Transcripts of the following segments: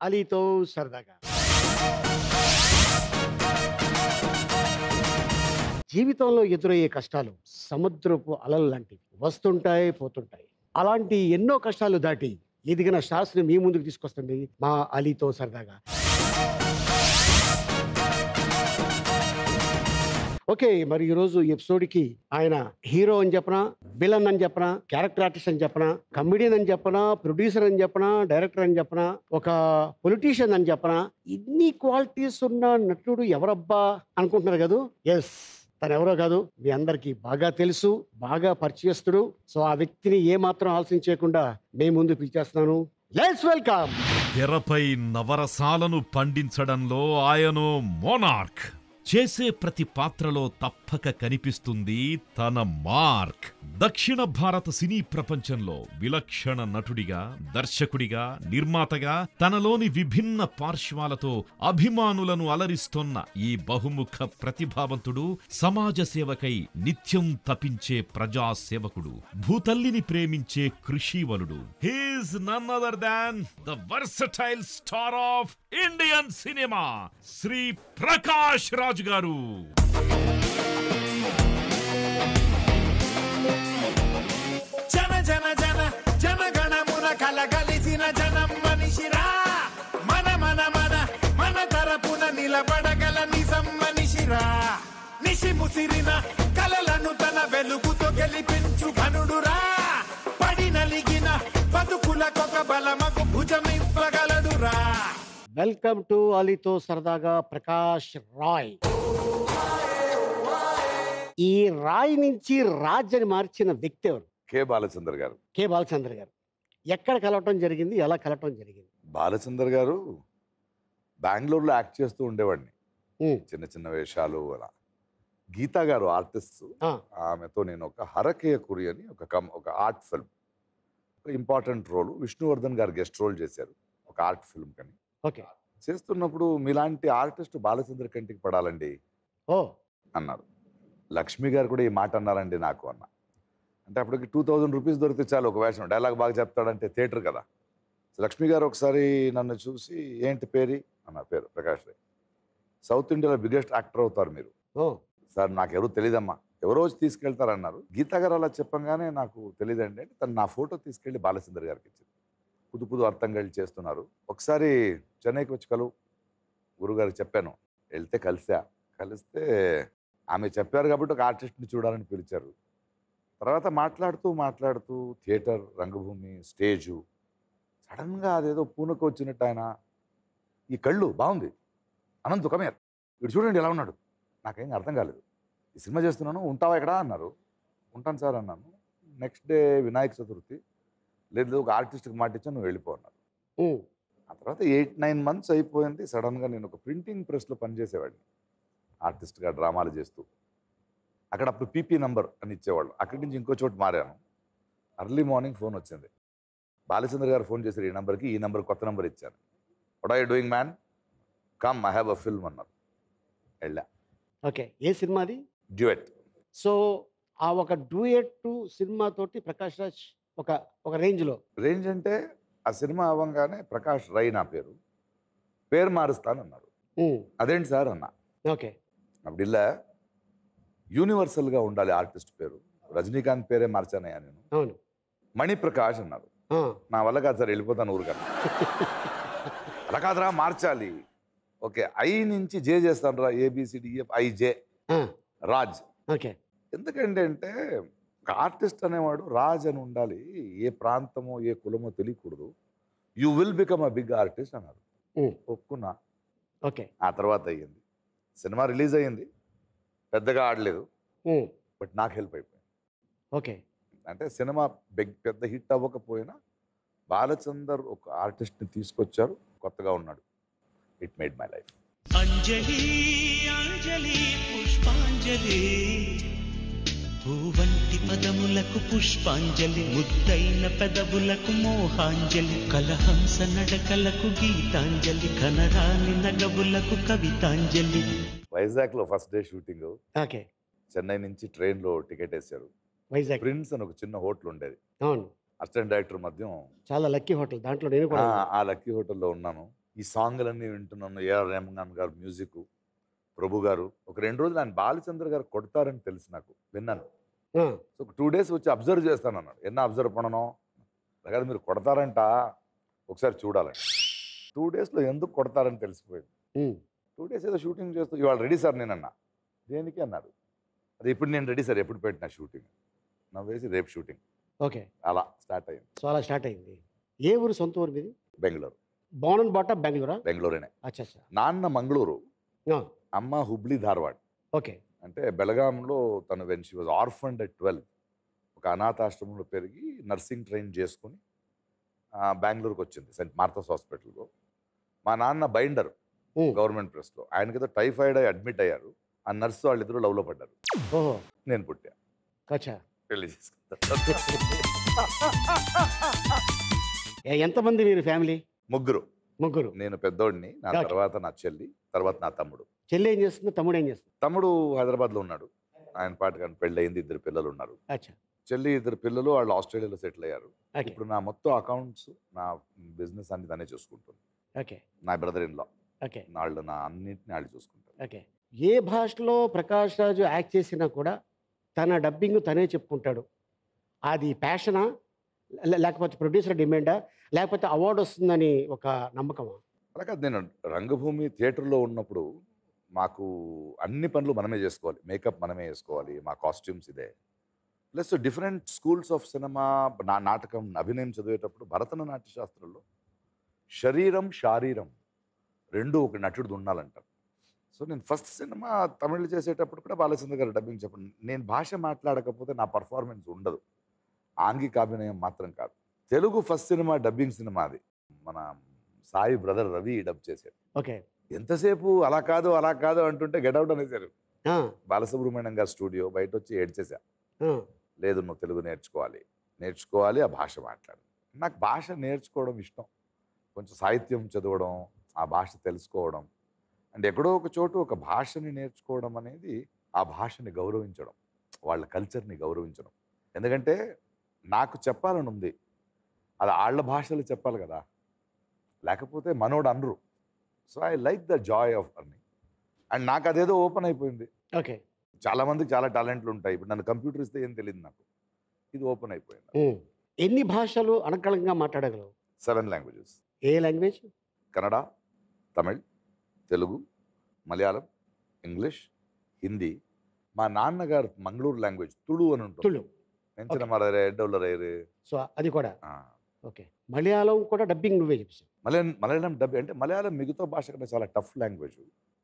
అలీతో సరదాగా జీవితంలో ఎదురయ్యే కష్టాలు సముద్రపు అలలు లాంటివి వస్తుంటాయి పోతుంటాయి అలాంటి ఎన్నో కష్టాలు దాటి ఎదిగిన స్టార్స్ని మీ ముందుకు తీసుకొస్తుంది మా అలీతో సరదాగా ఓకే మరి ఈరోజు ఈ ఎపిసోడ్కి ఆయన హీరో అని చెప్పనా విలన్ అని చెప్పనా క్యారెక్టర్ ఆర్టిస్ట్ అని చెప్పనా కమిడియన్ అని చెప్పనా ప్రొడ్యూసర్ అని చెప్పనా డైరెక్టర్ అని చెప్పనా ఒక పొలిటీషియన్ అని చెప్పనా ఇన్ని క్వాలిటీస్ ఉన్న నటుడు ఎవరబ్బా అనుకుంటున్నారు కదా ఎస్ తను ఎవరో కాదు మీ అందరికీ బాగా తెలుసు బాగా పరిచయస్తుడు సో ఆ వ్యక్తిని ఏ మాత్రం ఆలస్యం చేయకుండా మేము ముందు పిలిచేస్తున్నాను లెట్స్ వెల్కమ్ తెరపై నవరసాలను పండించడంలో ఆయను మోనార్క్ చేసే ప్రతి పాత్రలో తప్పక కనిపిస్తుంది తన మార్క్ దక్షిణ భారత సినీ ప్రపంచంలో విలక్షణ నటుడిగా దర్శకుడిగా నిర్మాతగా తనలోని విభిన్న పార్శ్వాలతో అభిమానులను అలరిస్తోన్న ఈ బహుముఖ ప్రతిభావంతుడు సమాజ సేవకై నిత్యం తపించే ప్రజా సేవకుడు భూతల్లిని ప్రేమించే కృషివలుడు he's none other than the versatile star of Indian cinema Shri Prakash Raju garu జన జన జన జన గణమున కలగలిసిన జనం మనిషిరా మన మన మన మన తరపున నిలబడగల నిజం మనిషిరా నిషి ముసిరిన కలలను తన వెలుగుతో గెలిపించు ఘనుడురా పడి నలిగిన బతుకులకొక బలమకు భుజమివ్వగలడురా వెల్కమ్ టు అలీతో సరదాగా ప్రకాష్ రాయ్ ఈ రాయ్ నుంచి రాజ్ అని మార్చిన వ్యక్తి ఎవరు కె బాలచందర్ గారు కె బాలచంద్ర గారు ఎక్కడ కలవటం జరిగింది ఎలా కలవటం జరిగింది బాలచందర్ గారు బెంగళూరులో యాక్ట్ చేస్తూ ఉండేవాడిని ఉమ్, చిన్న చిన్న వేషాలు అలా గీతా గారు ఆర్టిస్ట్ ఆ, ఆమెతో నేను ఒక హరకేయ కురి అని ఒక కమ్ ఒక ఆర్ట్ ఫిల్మ్ ఒక important role Vishnuvardhan garu guest role చేశారు ఒక ఆర్ట్ ఫిల్మ్ కని ఓకే చేస్తున్నప్పుడు మీలాంటి ఆర్టిస్ట్ బాలచంద్ర కంటికి పడాలండి ఓ అన్నారు లక్ష్మి గారు కూడా ఈ మాట అన్నారండి నాకు అన్న అంటే అప్పటికి టూ థౌజండ్ రూపీస్ దొరికితే చాలు ఒక వేషం డైలాగ్ బాగా చెప్తాడంటే థియేటర్ కదా సో లక్ష్మి గారు ఒకసారి నన్ను చూసి ఏంటి పేరు అన్న పేరు ప్రకాష్ రాయ్ సౌత్ ఇండియాలో బిగ్గెస్ట్ యాక్టర్ అవుతారు మీరు ఓ సార్ నాకు ఎవరు తెలియదమ్మా ఎవరో వచ్చి తీసుకెళ్తారన్నారు గీతా గారు అలా చెప్పంగానే నాకు తెలియదండి అంటే తను నా ఫోటో తీసుకెళ్ళి బాలచందర్ గారికి ఇచ్చింది పుదు పుదు అర్థం కలిసి చేస్తున్నారు ఒకసారి చెన్నైకి వచ్చి కలువు గురుగారికి చెప్పాను వెళ్తే కలిసా కలిస్తే ఆమె చెప్పారు కాబట్టి ఒక ఆర్టిస్ట్ని చూడాలని పిలిచారు తర్వాత మాట్లాడుతూ మాట్లాడుతూ థియేటర్ రంగభూమి స్టేజు సడన్గా అదేదో పూనకు వచ్చినట్టు ఆయన ఈ కళ్ళు బాగుంది అనంత్ కమేర్ వీడు చూడండి ఎలా ఉన్నాడు నాకేం అర్థం కాలేదు ఈ సినిమా చేస్తున్నాను ఉంటావా ఇక్కడ అన్నారు ఉంటాను సార్ అన్నాను నెక్స్ట్ డే వినాయక చతుర్థి లేదు లేదు, ఒక ఆర్టిస్ట్కి మాట ఇచ్చాను నువ్వు వెళ్ళిపో అన్నారు ఉమ్, ఆ తర్వాత ఎయిట్ నైన్ మంత్స్ అయిపోయింది సడన్గా నేను ఒక ప్రింటింగ్ ప్రెస్లో పనిచేసేవాడిని ఆర్టిస్ట్గా డ్రామాలు చేస్తూ అక్కడ అప్పుడు పీపీ నంబర్ అని ఇచ్చేవాళ్ళు అక్కడి నుంచి ఇంకో చోటు మారాను అర్లీ మార్నింగ్ ఫోన్ వచ్చింది బాలచంద్ర గారు ఫోన్ చేశారు ఈ నెంబర్కి ఈ నెంబర్ కొత్త నెంబర్ ఇచ్చాను what are you doing man come I have a film అన్నారు వెళ్ళా ఓకే ఏ సినిమా అది డ్యూయట్ సో ఆ ఒక డూయట్ సినిమా తోటి ప్రకాష్ రాజ్ ఒక ఒక రేంజ్లో రేంజ్ అంటే ఆ సినిమా అవ్వగానే ప్రకాష్ రై నా పేరు పేరు మారుస్తానన్నారు ఉమ్, అదేంటి సార్ అన్న ఓకే అప్పుడు ఇలా యూనివర్సల్గా ఉండాలి ఆర్టిస్ట్ పేరు రజనీకాంత్ పేరే మార్చానయ్యా నేను అవును మణిప్రకాష్ అన్నారు ఆ, నా వల్ల కాదు సార్ వెళ్ళిపోతాను ఊరుగా అలా కాదురా మార్చాలి ఓకే ఐ నుంచి జే చేస్తాను రా ఏబిసిడిఎఫ్ ఐ జే ఆ, రాజ్ ఓకే ఎందుకంటే అంటే ఒక ఆర్టిస్ట్ అనేవాడు రాజ్ అని ఉండాలి ఏ ప్రాంతమో ఏ కులమో తెలియకూడదు you will become a big artist అన్నారు ఉమ్, ఒప్పుకున్నా ఓకే ఆ తర్వాత అయ్యింది సినిమా రిలీజ్ అయ్యింది పెద్దగా ఆడలేదు ఉమ్, బట్ నాకు హెల్ప్ అయిపోయింది ఓకే అంటే సినిమా బిగ్ పెద్ద హిట్ అవ్వకపోయినా బాలచందర్ ఒక ఆర్టిస్ట్ని తీసుకొచ్చారు కొత్తగా ఉన్నాడు ఇట్ మేడ్ మై లైఫ్ అంజలి అంజలి పుష్పాంజలి భూవంటి పదములకు పుష్పాంజలి ముద్దైన పెదవులకు మోహాంజలి కలహంస నడకలకు గీతాంజలి కనరాని నగవులకు కవితాంజలి వైజాగ్లో first day shooting okay Chennai నుంచి ట్రైన్లో టికెట్ వేశారు వైజాగ్ ప్రిన్స్ అని ఒక చిన్న హోటల్ ఉండేది అవును అసిస్టెంట్ డైరెక్టర్ మధ్యం చాలా లక్కీ హోటల్ దాంట్లో నేను కూడా ఆ, ఉన్నా. ఆ లక్కీ హోటల్లో ఉన్నాను ఈ సాంగ్లన్నీ వింటున్నాను ఏఆర్ రెహమాన్ గారు మ్యూజిక్ ప్రభు గారు ఒక రెండు రోజులు ఆయన బాలచంద్ర గారు కొడతారని తెలుసు నాకు విన్నాను ఆ, సో ఒక టూ డేస్ వచ్చి అబ్జర్వ్ చేస్తాను అన్నాడు ఎన్న అబ్జర్వ్ పడను అలాగే మీరు కొడతారంట ఒకసారి చూడాలండి టూ డేస్లో ఎందుకు కొడతారని తెలిసిపోయింది ఉమ్, టూ డేస్ ఏదో షూటింగ్ చేస్తూ ఇవాళ రెడీ సార్ నేను అన్నా దేనికి అన్నాడు అది ఇప్పుడు నేను రెడీ సార్ ఎప్పుడు పెట్టిన షూటింగ్ నా వేసి రేపు షూటింగ్ ఓకే అలా స్టార్ట్ అయింది సో అలా స్టార్ట్ అయింది ఏ ఊరు సొంత ఊరు మీది బెంగళూరు బోన్ అండ్ బాటా బెంగళూరా బెంగళూరునే అచ్చా అచ్చా నాన్న మంగళూరు ఆ, అమ్మ హుబ్లీ ధార్వాడ్ ఓకే అంటే బెళగాంలో తను when she was orphaned at twelve ఒక అనాథాశ్రమంలో పెరిగి నర్సింగ్ ట్రైన్ చేసుకుని ఆ, బెంగళూరుకి వచ్చింది సెంట్ మార్తస్ హాస్పిటల్లో మా నాన్న బైండర్ ఉమ్, గవర్నమెంట్ ప్రెస్లో ఆయనకి ఏదో టైఫాయిడ్ అయి అడ్మిట్ అయ్యారు ఆ నర్సు వాళ్ళిద్దరూ లవ్లో పడ్డారు ఓహో నేను పుట్టా అచ్చా పెళ్లి చేసుకుంటా ఏ- ఎంతమంది మీరు ఫ్యామిలీ ముగ్గురు ముగ్గురు నేను పెద్దోడిని నా Gotcha. తర్వాత నా చెల్లి తర్వాత నా తమ్ముడు చెల్లి ఏం చేస్తుంది తమ్ముడు ఏం చేస్తుంది తమ్ముడు హైదరాబాద్లో ఉన్నాడు ఆయన పాటగా పెళ్ళి అయింది ఇద్దరు పిల్లలు ఉన్నారు అచ్చా చెల్లి ఇద్దరు పిల్లలు వాళ్ళు ఆస్ట్రేలియాలో సెటిల్ అయ్యారు ఓకే ఇప్పుడు నా మొత్తం అకౌంట్స్ నా బిజినెస్ అన్ని దాన్ని చూసుకుంటుంది ఓకే నా బ్రదర్ ఇన్ లా ఓకే వాళ్ళు నా అన్నింటిని వాళ్ళు చూసుకుంటారు ఓకే ఏ భాషలో ప్రకాష్ రాజు యాక్ట్ చేసినా కూడా తన డబ్బింగ్ తనే చెప్పుకుంటాడు అది ప్యాషనా లే- లేకపోతే ప్రొడ్యూసర్ డిమాండా లేకపోతే అవార్డు వస్తుందని ఒక నమ్మకమా అలాగే నేను రంగభూమి థియేటర్లో ఉన్నప్పుడు మాకు అన్ని పనులు మనమే చేసుకోవాలి మేకప్ మనమే వేసుకోవాలి మా కాస్ట్యూమ్స్ ఇదే plus different schools of cinema నా నాటకం అభినయం చదివేటప్పుడు భరతనాట్య శాస్త్రంలో శరీరం శారీరం రెండు ఒక నటుడు ఉండాలంటారు సో నేను ఫస్ట్ సినిమా తమిళ్ చేసేటప్పుడు కూడా బాలచంద్ర గారు డబ్బింగ్ చెప్పండి నేను భాష మాట్లాడకపోతే నా పర్ఫార్మెన్స్ ఉండదు ఆంగికాభినయం మాత్రం కాదు Telugu first cinema dubbing cinema అది మన సాయి బ్రదర్ రవి డబ్ చేశాడు ఓకే ఎంతసేపు అలా కాదు అలా కాదు అంటుంటే గెట్అవుట్ అనేసారు ఆ, బాలసుబ్రహ్మణ్యం గారి స్టూడియో బయట వచ్చి ఏడ్చేసా ఆ, లేదు నువ్వు తెలుగు నేర్చుకోవాలి నేర్చుకోవాలి ఆ భాష మాట్లాడు నాకు భాష నేర్చుకోవడం ఇష్టం కొంచెం సాహిత్యం చదవడం ఆ భాష తెలుసుకోవడం అండ్ ఎక్కడో ఒక చోటు ఒక భాషని నేర్చుకోవడం అనేది ఆ భాషని గౌరవించడం వాళ్ళ కల్చర్ని గౌరవించడం ఎందుకంటే నాకు చెప్పాలని ఉంది అది వాళ్ళ భాషలో చెప్పాలి కదా లేకపోతే మనోడు అనరు so I like the joy of earning and నాకు అదేదో ఓపెన్ అయిపోయింది ఓకే చాలా మందికి చాలా టాలెంట్లు ఉంటాయి ఇప్పుడు నన్ను కంప్యూటర్ ఇస్తే ఏం తెలియదు నాకు ఇది ఓపెన్ అయిపోయింది ఉమ్. ఎన్ని భాషలు అనర్గళంగా మాట్లాడగలవు సెవెన్ లాంగ్వేజెస్ ఏ లాంగ్వేజ్ కన్నడ తమిళ్ తెలుగు మలయాళం ఇంగ్లీష్ హిందీ మా నాన్నగారు మంగళూరు లాంగ్వేజ్ తుళు అని ఉంటుంది తుళు పెంచిన Okay. మరరే డొల్లరేరు సో అది కూడా ఓకే మలయాళం కూడా డబ్బింగ్ నువ్వే చెప్పావు మలయాళం మలయాళం డబ్ అంటే మలయాళం మిగతా భాష కంటే చాలా టఫ్ లాంగ్వేజ్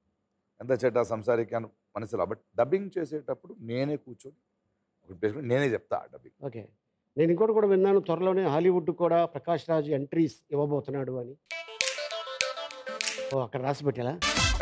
ఎంత చెడ్డ సంసారికాను మనసులో బట్ డబ్బింగ్ చేసేటప్పుడు నేనే కూర్చొని ఒకటి పేసుకొని నేనే చెప్తా డబ్బింగ్ ఓకే నేను ఇంకోటి కూడా విన్నాను త్వరలోనే హాలీవుడ్ కూడా ప్రకాష్ రాజు ఎంట్రీస్ ఇవ్వబోతున్నాడు అని ఓ అక్కడ రాసి పెట్టాలా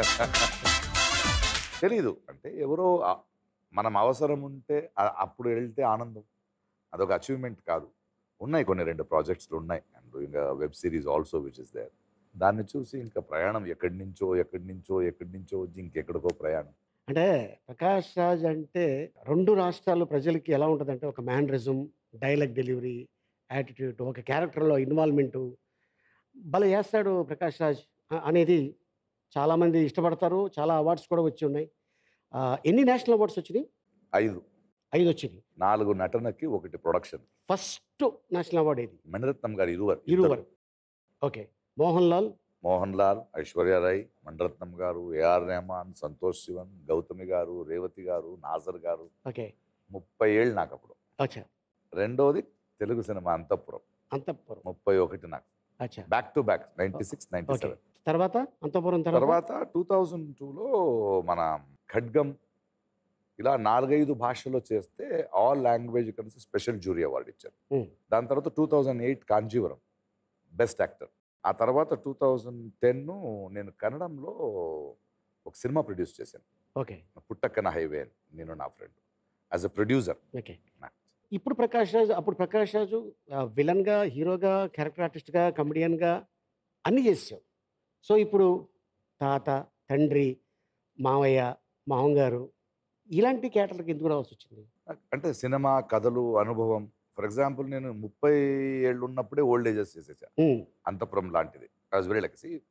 తెలీదు అంటే ఎవరో ఆ- మనం అవసరం ఉంటే ఆ- అప్పుడు వెళ్తే ఆనందం అదొక అచీవ్మెంట్ కాదు ఉన్నాయి కొన్ని రెండు ప్రాజెక్ట్స్లు ఉన్నాయి and doing web series also which is there దాన్ని చూసి ఇంకా ప్రయాణం ఎక్కడి నుంచో ఎక్కడి నుంచో ఎక్కడి నుంచో వచ్చి ఇంకెక్కడికో ప్రయాణం అంటే ప్రకాష్ రాజ్ అంటే రెండు రాష్ట్రాల ప్రజలకి ఎలా ఉంటుందంటే ఒక మ్యానరిజం డైలాగ్ డెలివరీ యాటిట్యూడ్ ఒక క్యారెక్టర్లో ఇన్వాల్వ్మెంటు భలే చేస్తాడు ప్రకాష్ రాజ్ అ- అనేది చాలామంది ఇష్టపడతారు చాలా అవార్డ్స్ కూడా వచ్చి ఉన్నాయి ఆ, ఎన్ని నేషనల్ అవార్డ్స్ వచ్చినాయి ఐదు ఐదు వచ్చినాయి నాలుగు నటనకి ఒకటి ప్రొడక్షన్ ఫస్ట్ నేషనల్ అవార్డు ఇది మణిరత్నం గారు ఇరువరు ఇరువరు ఓకే మోహన్ లాల్ మోహన్ లాల్ ఐశ్వర్యారాయ్ మణిరత్నం గారు ఏఆర్ రెహమాన్ సంతోష్ శివన్ గౌతమి గారు రేవతి గారు నాజర్ గారు ఓకే ముప్పై ఏళ్ళు నాకు అప్పుడు అచ్చా రెండోది తెలుగు సినిమా అంతఃపురం అంతఃపురం ముప్పై ఒకటి నాకు అచ్చా back to back ninety six ninety okay seven తర్వాత అంతఃపురం తర్వాత తర్వాత టూ థౌజండ్ టూలో మన ఖడ్గం ఇలా నాలుగైదు భాషల్లో చేస్తే ఆల్ లాంగ్వేజ్ కలిసి స్పెషల్ జ్యూరీ అవార్డు ఇచ్చారు Hmm. దాని తర్వాత two thousand eight Kanchivaram best actor ఆ తర్వాత టూ థౌజండ్ టెన్ నేను కన్నడంలో ఒక సినిమా ప్రొడ్యూస్ చేశాను ఓకే పుట్టక్కన హైవే అని నేను నా friend as a producer okay ఇప్పుడు ప్రకాష్ రాజు అప్పుడు ప్రకాష్ రాజు ఆ, విలన్గా హీరోగా క్యారెక్టర్ ఆర్టిస్ట్గా కమెడియన్గా అన్నీ చేసావు సో ఇప్పుడు తాత తండ్రి మావయ్య మామగారు ఇలాంటి క్యారెక్టర్కి ఎందుకు రావాల్సి వచ్చింది అంటే సినిమా కథలు అనుభవం ఫర్ ఎగ్జాంపుల్ నేను ముప్పై ఏళ్ళు ఉన్నప్పుడే ఓల్డ్ ఏజెస్ చేసేసా ఉమ్, అంతపురం లాంటిది వాజ్ వెరీ లైక్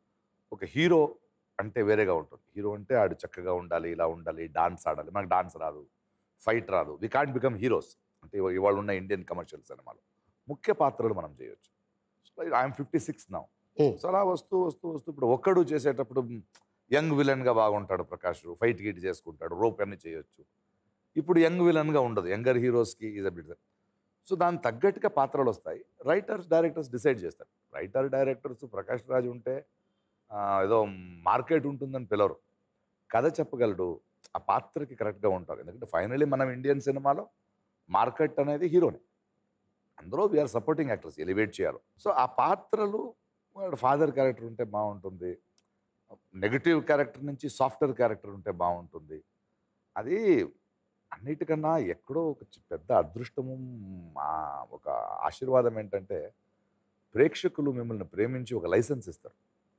ఒక హీరో అంటే వేరేగా ఉంటుంది హీరో అంటే ఆడు చక్కగా ఉండాలి ఇలా ఉండాలి డాన్స్ ఆడాలి మనకు డాన్స్ రాదు ఫైట్ రాదు వి కాంట్ బికమ్ హీరోస్ అంటే ఇవ- ఇవాళ ఉన్న ఇండియన్ కమర్షియల్ సినిమాలో ముఖ్య పాత్రలు మనం చేయొచ్చు సో ఐఎమ్ ఫిఫ్టీ సిక్స్ నా Hmm. సో అలా వస్తూ వస్తూ వస్తూ ఇప్పుడు ఒక్కడు చేసేటప్పుడు యంగ్ విలన్గా బాగుంటాడు ప్రకాష్ ఫైట్ గిట్ చేసుకుంటాడు రోప్ అన్ని చేయొచ్చు ఇప్పుడు యంగ్ విలన్గా ఉండదు యంగర్ హీరోస్కి ఈజ్ అ బిట్ సో దానికి తగ్గట్టుగా పాత్రలు వస్తాయి రైటర్స్ డైరెక్టర్స్ డిసైడ్ చేస్తారు రైటర్ డైరెక్టర్స్ ప్రకాష్ రాజ్ ఉంటే ఆ, ఏదో మార్కెట్ ఉంటుందని పిలవరు కథ చెప్పగలడు ఆ పాత్రకి కరెక్ట్గా ఉంటారు ఎందుకంటే ఫైనలీ మనం ఇండియన్ సినిమాలో మార్కెట్ అనేది హీరోనే అందులో వీఆర్ సపోర్టింగ్ యాక్టర్స్ ఎలివేట్ చేయాలి సో ఆ పాత్రలు ఫాదర్ క్యారెక్టర్ ఉంటే బాగుంటుంది నెగటివ్ క్యారెక్టర్ నుంచి సాఫ్ట్వేర్ క్యారెక్టర్ ఉంటే బాగుంటుంది అది అన్నిటికన్నా ఎక్కడో ఒక చి- పెద్ద అదృష్టము ఆ ఒక ఆశీర్వాదం ఏంటంటే ప్రేక్షకులు మిమ్మల్ని ప్రేమించి ఒక లైసెన్స్ ఇస్తారు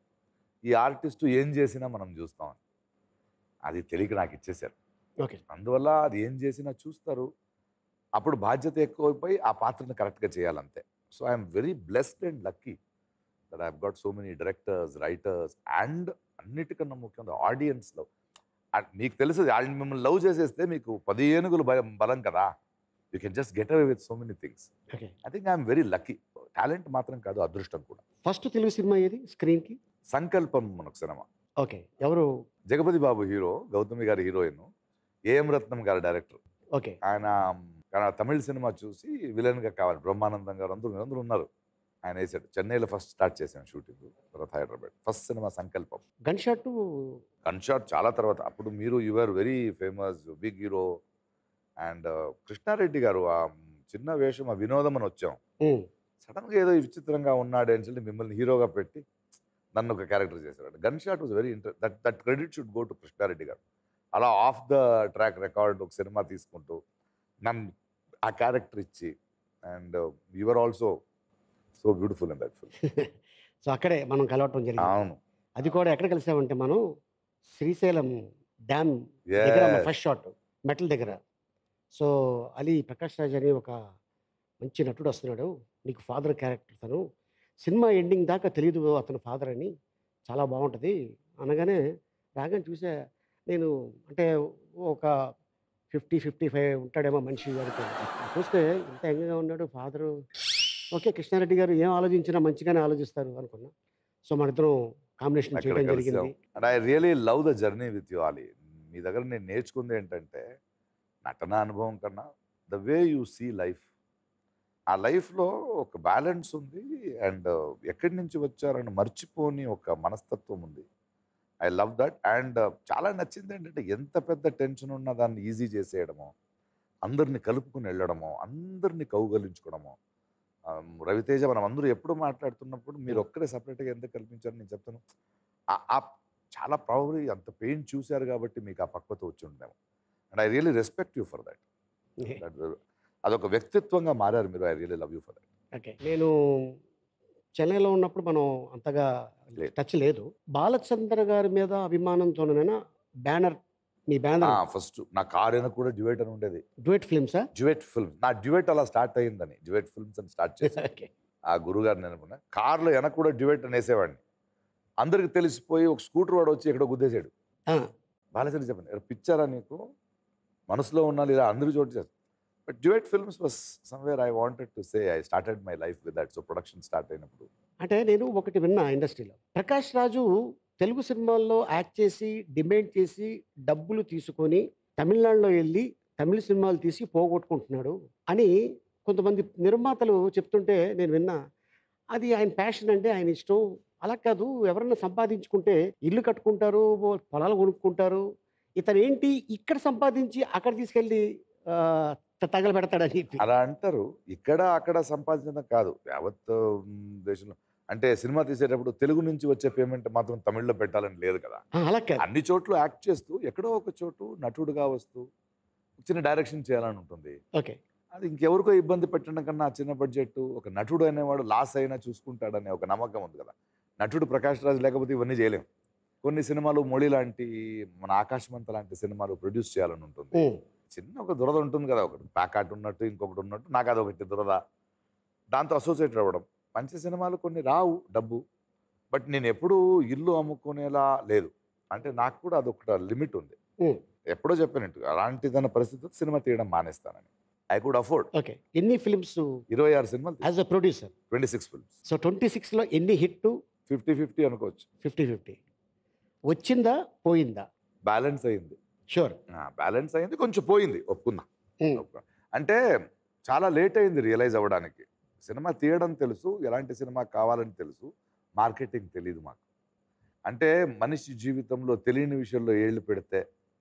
ఈ ఆర్టిస్టు ఏం చేసినా మనం చూస్తామని అది తెలియక నాకు ఇచ్చేశారు ఓకే అందువల్ల అది ఏం చేసినా చూస్తారు అప్పుడు బాధ్యత ఎక్కువైపోయి ఆ పాత్రను కరెక్ట్గా చేయాలంతే so I'm very blessed and lucky that I've got so many directors writers and అన్నిటికన్నా ముఖ్యంగా ఆడియన్స్లో మీకు తెలుసు వాళ్ళు మిమ్మల్ని లవ్ చేసేస్తే మీకు పది ఏనుగులు భయం బలం కదా you can just get away with so many things okay I think I'm very lucky talent మాత్రం కాదు అదృష్టం కూడా ఫస్ట్ తెలుగు సినిమా ఏది స్క్రీన్కి సంకల్పం మనకు సినిమా ఓకే ఎవరు జగపతి బాబు హీరో గౌతమి గారి హీరోయిన్ ఏఎం రత్నం గారి డైరెక్టర్ ఓకే ఆయన ఆయన తమిళ సినిమా చూసి విలన్గా కావాలి బ్రహ్మానందం గారు అందరూ అందరూ ఉన్నారు ఆయన వేసాడు చెన్నైలో ఫస్ట్ స్టార్ట్ చేసాం షూటింగ్ తర్వాత Hyderabad first cinema Sankalpam gun shot gun shot చాలా తర్వాత అప్పుడు మీరు you're very famous big hero and Krishna Reddy garu ఆ చిన్న వేషం ఆ వినోదం అని వచ్చాం సడన్గా ఏదో విచిత్రంగా ఉన్నాడు అని చెప్పి మిమ్మల్ని హీరోగా పెట్టి నన్ను ఒక క్యారెక్టర్ చేశారు gun shot was very inter that that credit should go to Krishna Reddy garu అలా ఆఫ్ ద ట్రాక్ రికార్డ్ ఒక సినిమా తీసుకుంటూ నన్ను ఆ క్యారెక్టర్ ఇచ్చి and you're also so beautiful and that film so అక్కడే మనం కలవటం జరిగింది అవును అది కూడా ఎక్కడ కలిసామంటే మనం శ్రీశైలం డ్యామ్ దగ్గర Yes. ఫస్ట్ షాట్ మెటల్ దగ్గర సో అలీ ప్రకాష్ రాజ్ అని ఒక మంచి నటుడు వస్తున్నాడు నీకు ఫాదర్ క్యారెక్టర్ తను సినిమా ఎండింగ్ దాకా తెలియదు అతను ఫాదర్ అని చాలా బాగుంటుంది అనగానే రాగానే చూసా నేను అంటే ఒక ఫిఫ్టీ ఫిఫ్టీ ఫైవ్ ఉంటాడేమో మనిషి అనుకో చూస్తే ఇంత యంగ్గా ఉన్నాడు ఫాదరు ఓకే కృష్ణారెడ్డి గారు ఏం ఆలోచించినా మంచిగానే ఆలోచిస్తారు అనుకున్నా సో మన ఇద్దరం కాంబినేషన్ అక్కడ చేయడం కలిసాం జరిగింది and I really love the journey with you Ali మీ దగ్గర నేను నేర్చుకుంది ఏంటంటే నటన అనుభవం కన్నా the way you see life ఆ లైఫ్లో ఒక బ్యాలెన్స్ ఉంది అండ్ ఎక్కడి నుంచి వచ్చారని మర్చిపోని ఒక మనస్తత్వం ఉంది ఐ లవ్ దట్ అండ్ చాలా నచ్చింది ఏంటంటే ఎంత పెద్ద టెన్షన్ ఉన్నా దాన్ని ఈజీ చేసేయడము అందరిని కలుపుకుని వెళ్ళడము అందరిని కౌగలించుకోవడము ఆ, రవితేజ మనం అందరూ ఎప్పుడు మాట్లాడుతున్నప్పుడు మీరు ఒక్కరే సపరేట్గా ఎందుకు కల్పించారు నేను చెప్తాను ఆ- ఆ చాలా ప్రాబ్లీ అంత పెయిన్ చూశారు కాబట్టి మీకు ఆ పక్వత వచ్చి ఉండేమో and I really respect you for that అదొక వ్యక్తిత్వంగా మారారు మీరు I really love you for that okay నేను చెన్నైలో ఉన్నప్పుడు మనం అంతగా లేదు. టచ్ లేదు బాలచంద్ర గారి మీద అభిమానంతోనైనా బ్యానర్ మీ బ్యానర్ ఫస్ట్ నా కార్ అయినా కూడా డ్యూయట్ అని ఉండేది డ్యూయట్ ఫిల్మ్సా డ్యూయట్ ఫిల్మ్స్ నా డ్యూయట్ అలా స్టార్ట్ అయ్యిందని డ్యూయట్ ఫిల్మ్స్ అని స్టార్ట్ చేశాను ఓకే ఆ గురుగారిని అనుకున్నా కార్లో వెనక కూడా డ్యూయట్ అని వేసేవాడిని అందరికి తెలిసిపోయి ఒక స్కూటర్ వాడు వచ్చి ఎక్కడో గుద్దేశాడు బాలచంద్ర చెప్పండి పిచ్చారా నీకు మనసులో ఉన్నా లేదా అందరూ చోటు చేస్తారు but duet films was somewhere I wanted to say I started my life with that so production start అయినప్పుడు అంటే నేను ఒకటి విన్నా ఇండస్ట్రీలో ప్రకాష్ రాజు తెలుగు సినిమాల్లో యాక్ట్ చేసి డిమాండ్ చేసి డబ్బులు తీసుకొని తమిళనాడులో వెళ్ళి తమిళ సినిమాలు తీసి పోగొట్టుకుంటున్నాడు అని కొంతమంది నిర్మాతలు చెప్తుంటే నేను విన్నా అది ఆయన ప్యాషన్ అంటే ఆయన ఇష్టం అలా కాదు ఎవరన్నా సంపాదించుకుంటే ఇల్లు కట్టుకుంటారు పొలాలు కొనుక్కుంటారు ఇతను ఏంటి ఇక్కడ సంపాదించి అక్కడ తీసుకెళ్ళి ఆ, త- తగలబెడతాడని చెప్పి అలా అంటారు ఇక్కడ అక్కడ సంపాదించడం కాదు యావత్ మ్, దేశంలో అంటే సినిమా తీసేటప్పుడు తెలుగు నుంచి వచ్చే పేమెంట్ మాత్రం తమిళ్లో పెట్టాలని లేదు కదా ఆ, అలా కాదు అన్ని చోట్ల యాక్ట్ చేస్తూ ఎక్కడో ఒక చోటు నటుడుగా వస్తూ చిన్న డైరెక్షన్ చేయాలని ఉంటుంది ఓకే అది ఇంకెవరికో ఇబ్బంది పెట్టడం కన్నా ఆ చిన్న బడ్జెట్ ఒక నటుడు అనేవాడు లాస్ అయినా చూసుకుంటాడనే ఒక నమ్మకం ఉంది కదా నటుడు ప్రకాష్ రాజ్ లేకపోతే ఇవన్నీ చేయలేం కొన్ని సినిమాలు మొళి లాంటి మన ఆకాశమంత లాంటి సినిమాలు ప్రొడ్యూస్ చేయాలని ఉంటుంది ఉమ్. చిన్న ఒక దురద ఉంటుంది కదా ఒకటి ప్యాకాట్ ఉన్నట్టు ఇంకొకటి ఉన్నట్టు నాకు అదొకటి దురద దాంతో అసోసియేట్ అవ్వడం మంచి సినిమాలు కొన్ని రావు డబ్బు బట్ నేను ఎప్పుడూ ఇల్లు అమ్ముకునేలా లేదు అంటే నాకు కూడా అదొక లిమిట్ ఉంది ఉమ్, ఎప్పుడో చెప్పినట్టు అలాంటిదన్న పరిస్థితి సినిమా తీయడం మానేస్తానని ఐ కుడ్ అఫోర్డ్ ఓకే ఎన్ని ఫిల్మ్స్ ఇరవై ఆరు సినిమాలు as a producer twenty six films so twenty సిక్స్లో ఎన్ని హిట్ ఫిఫ్టీ ఫిఫ్టీ అనుకోవచ్చు ఫిఫ్టీ ఫిఫ్టీ వచ్చిందా పోయిందా బ్యాలెన్స్ అయింది షూర్ బ్యాలెన్స్ అయింది కొంచెం పోయింది ఒప్పుకుందాం ఒప్పుకుందాం. అంటే చాలా లేట్ అయింది రియలైజ్ అవ్వడానికి సినిమా తీయడం తెలుసు ఎలాంటి సినిమా కావాలని తెలుసు మార్కెటింగ్ తెలియదు మాకు అంటే మనిషి జీవితంలో తెలియని విషయంలో ఏళ్ళు పెడితే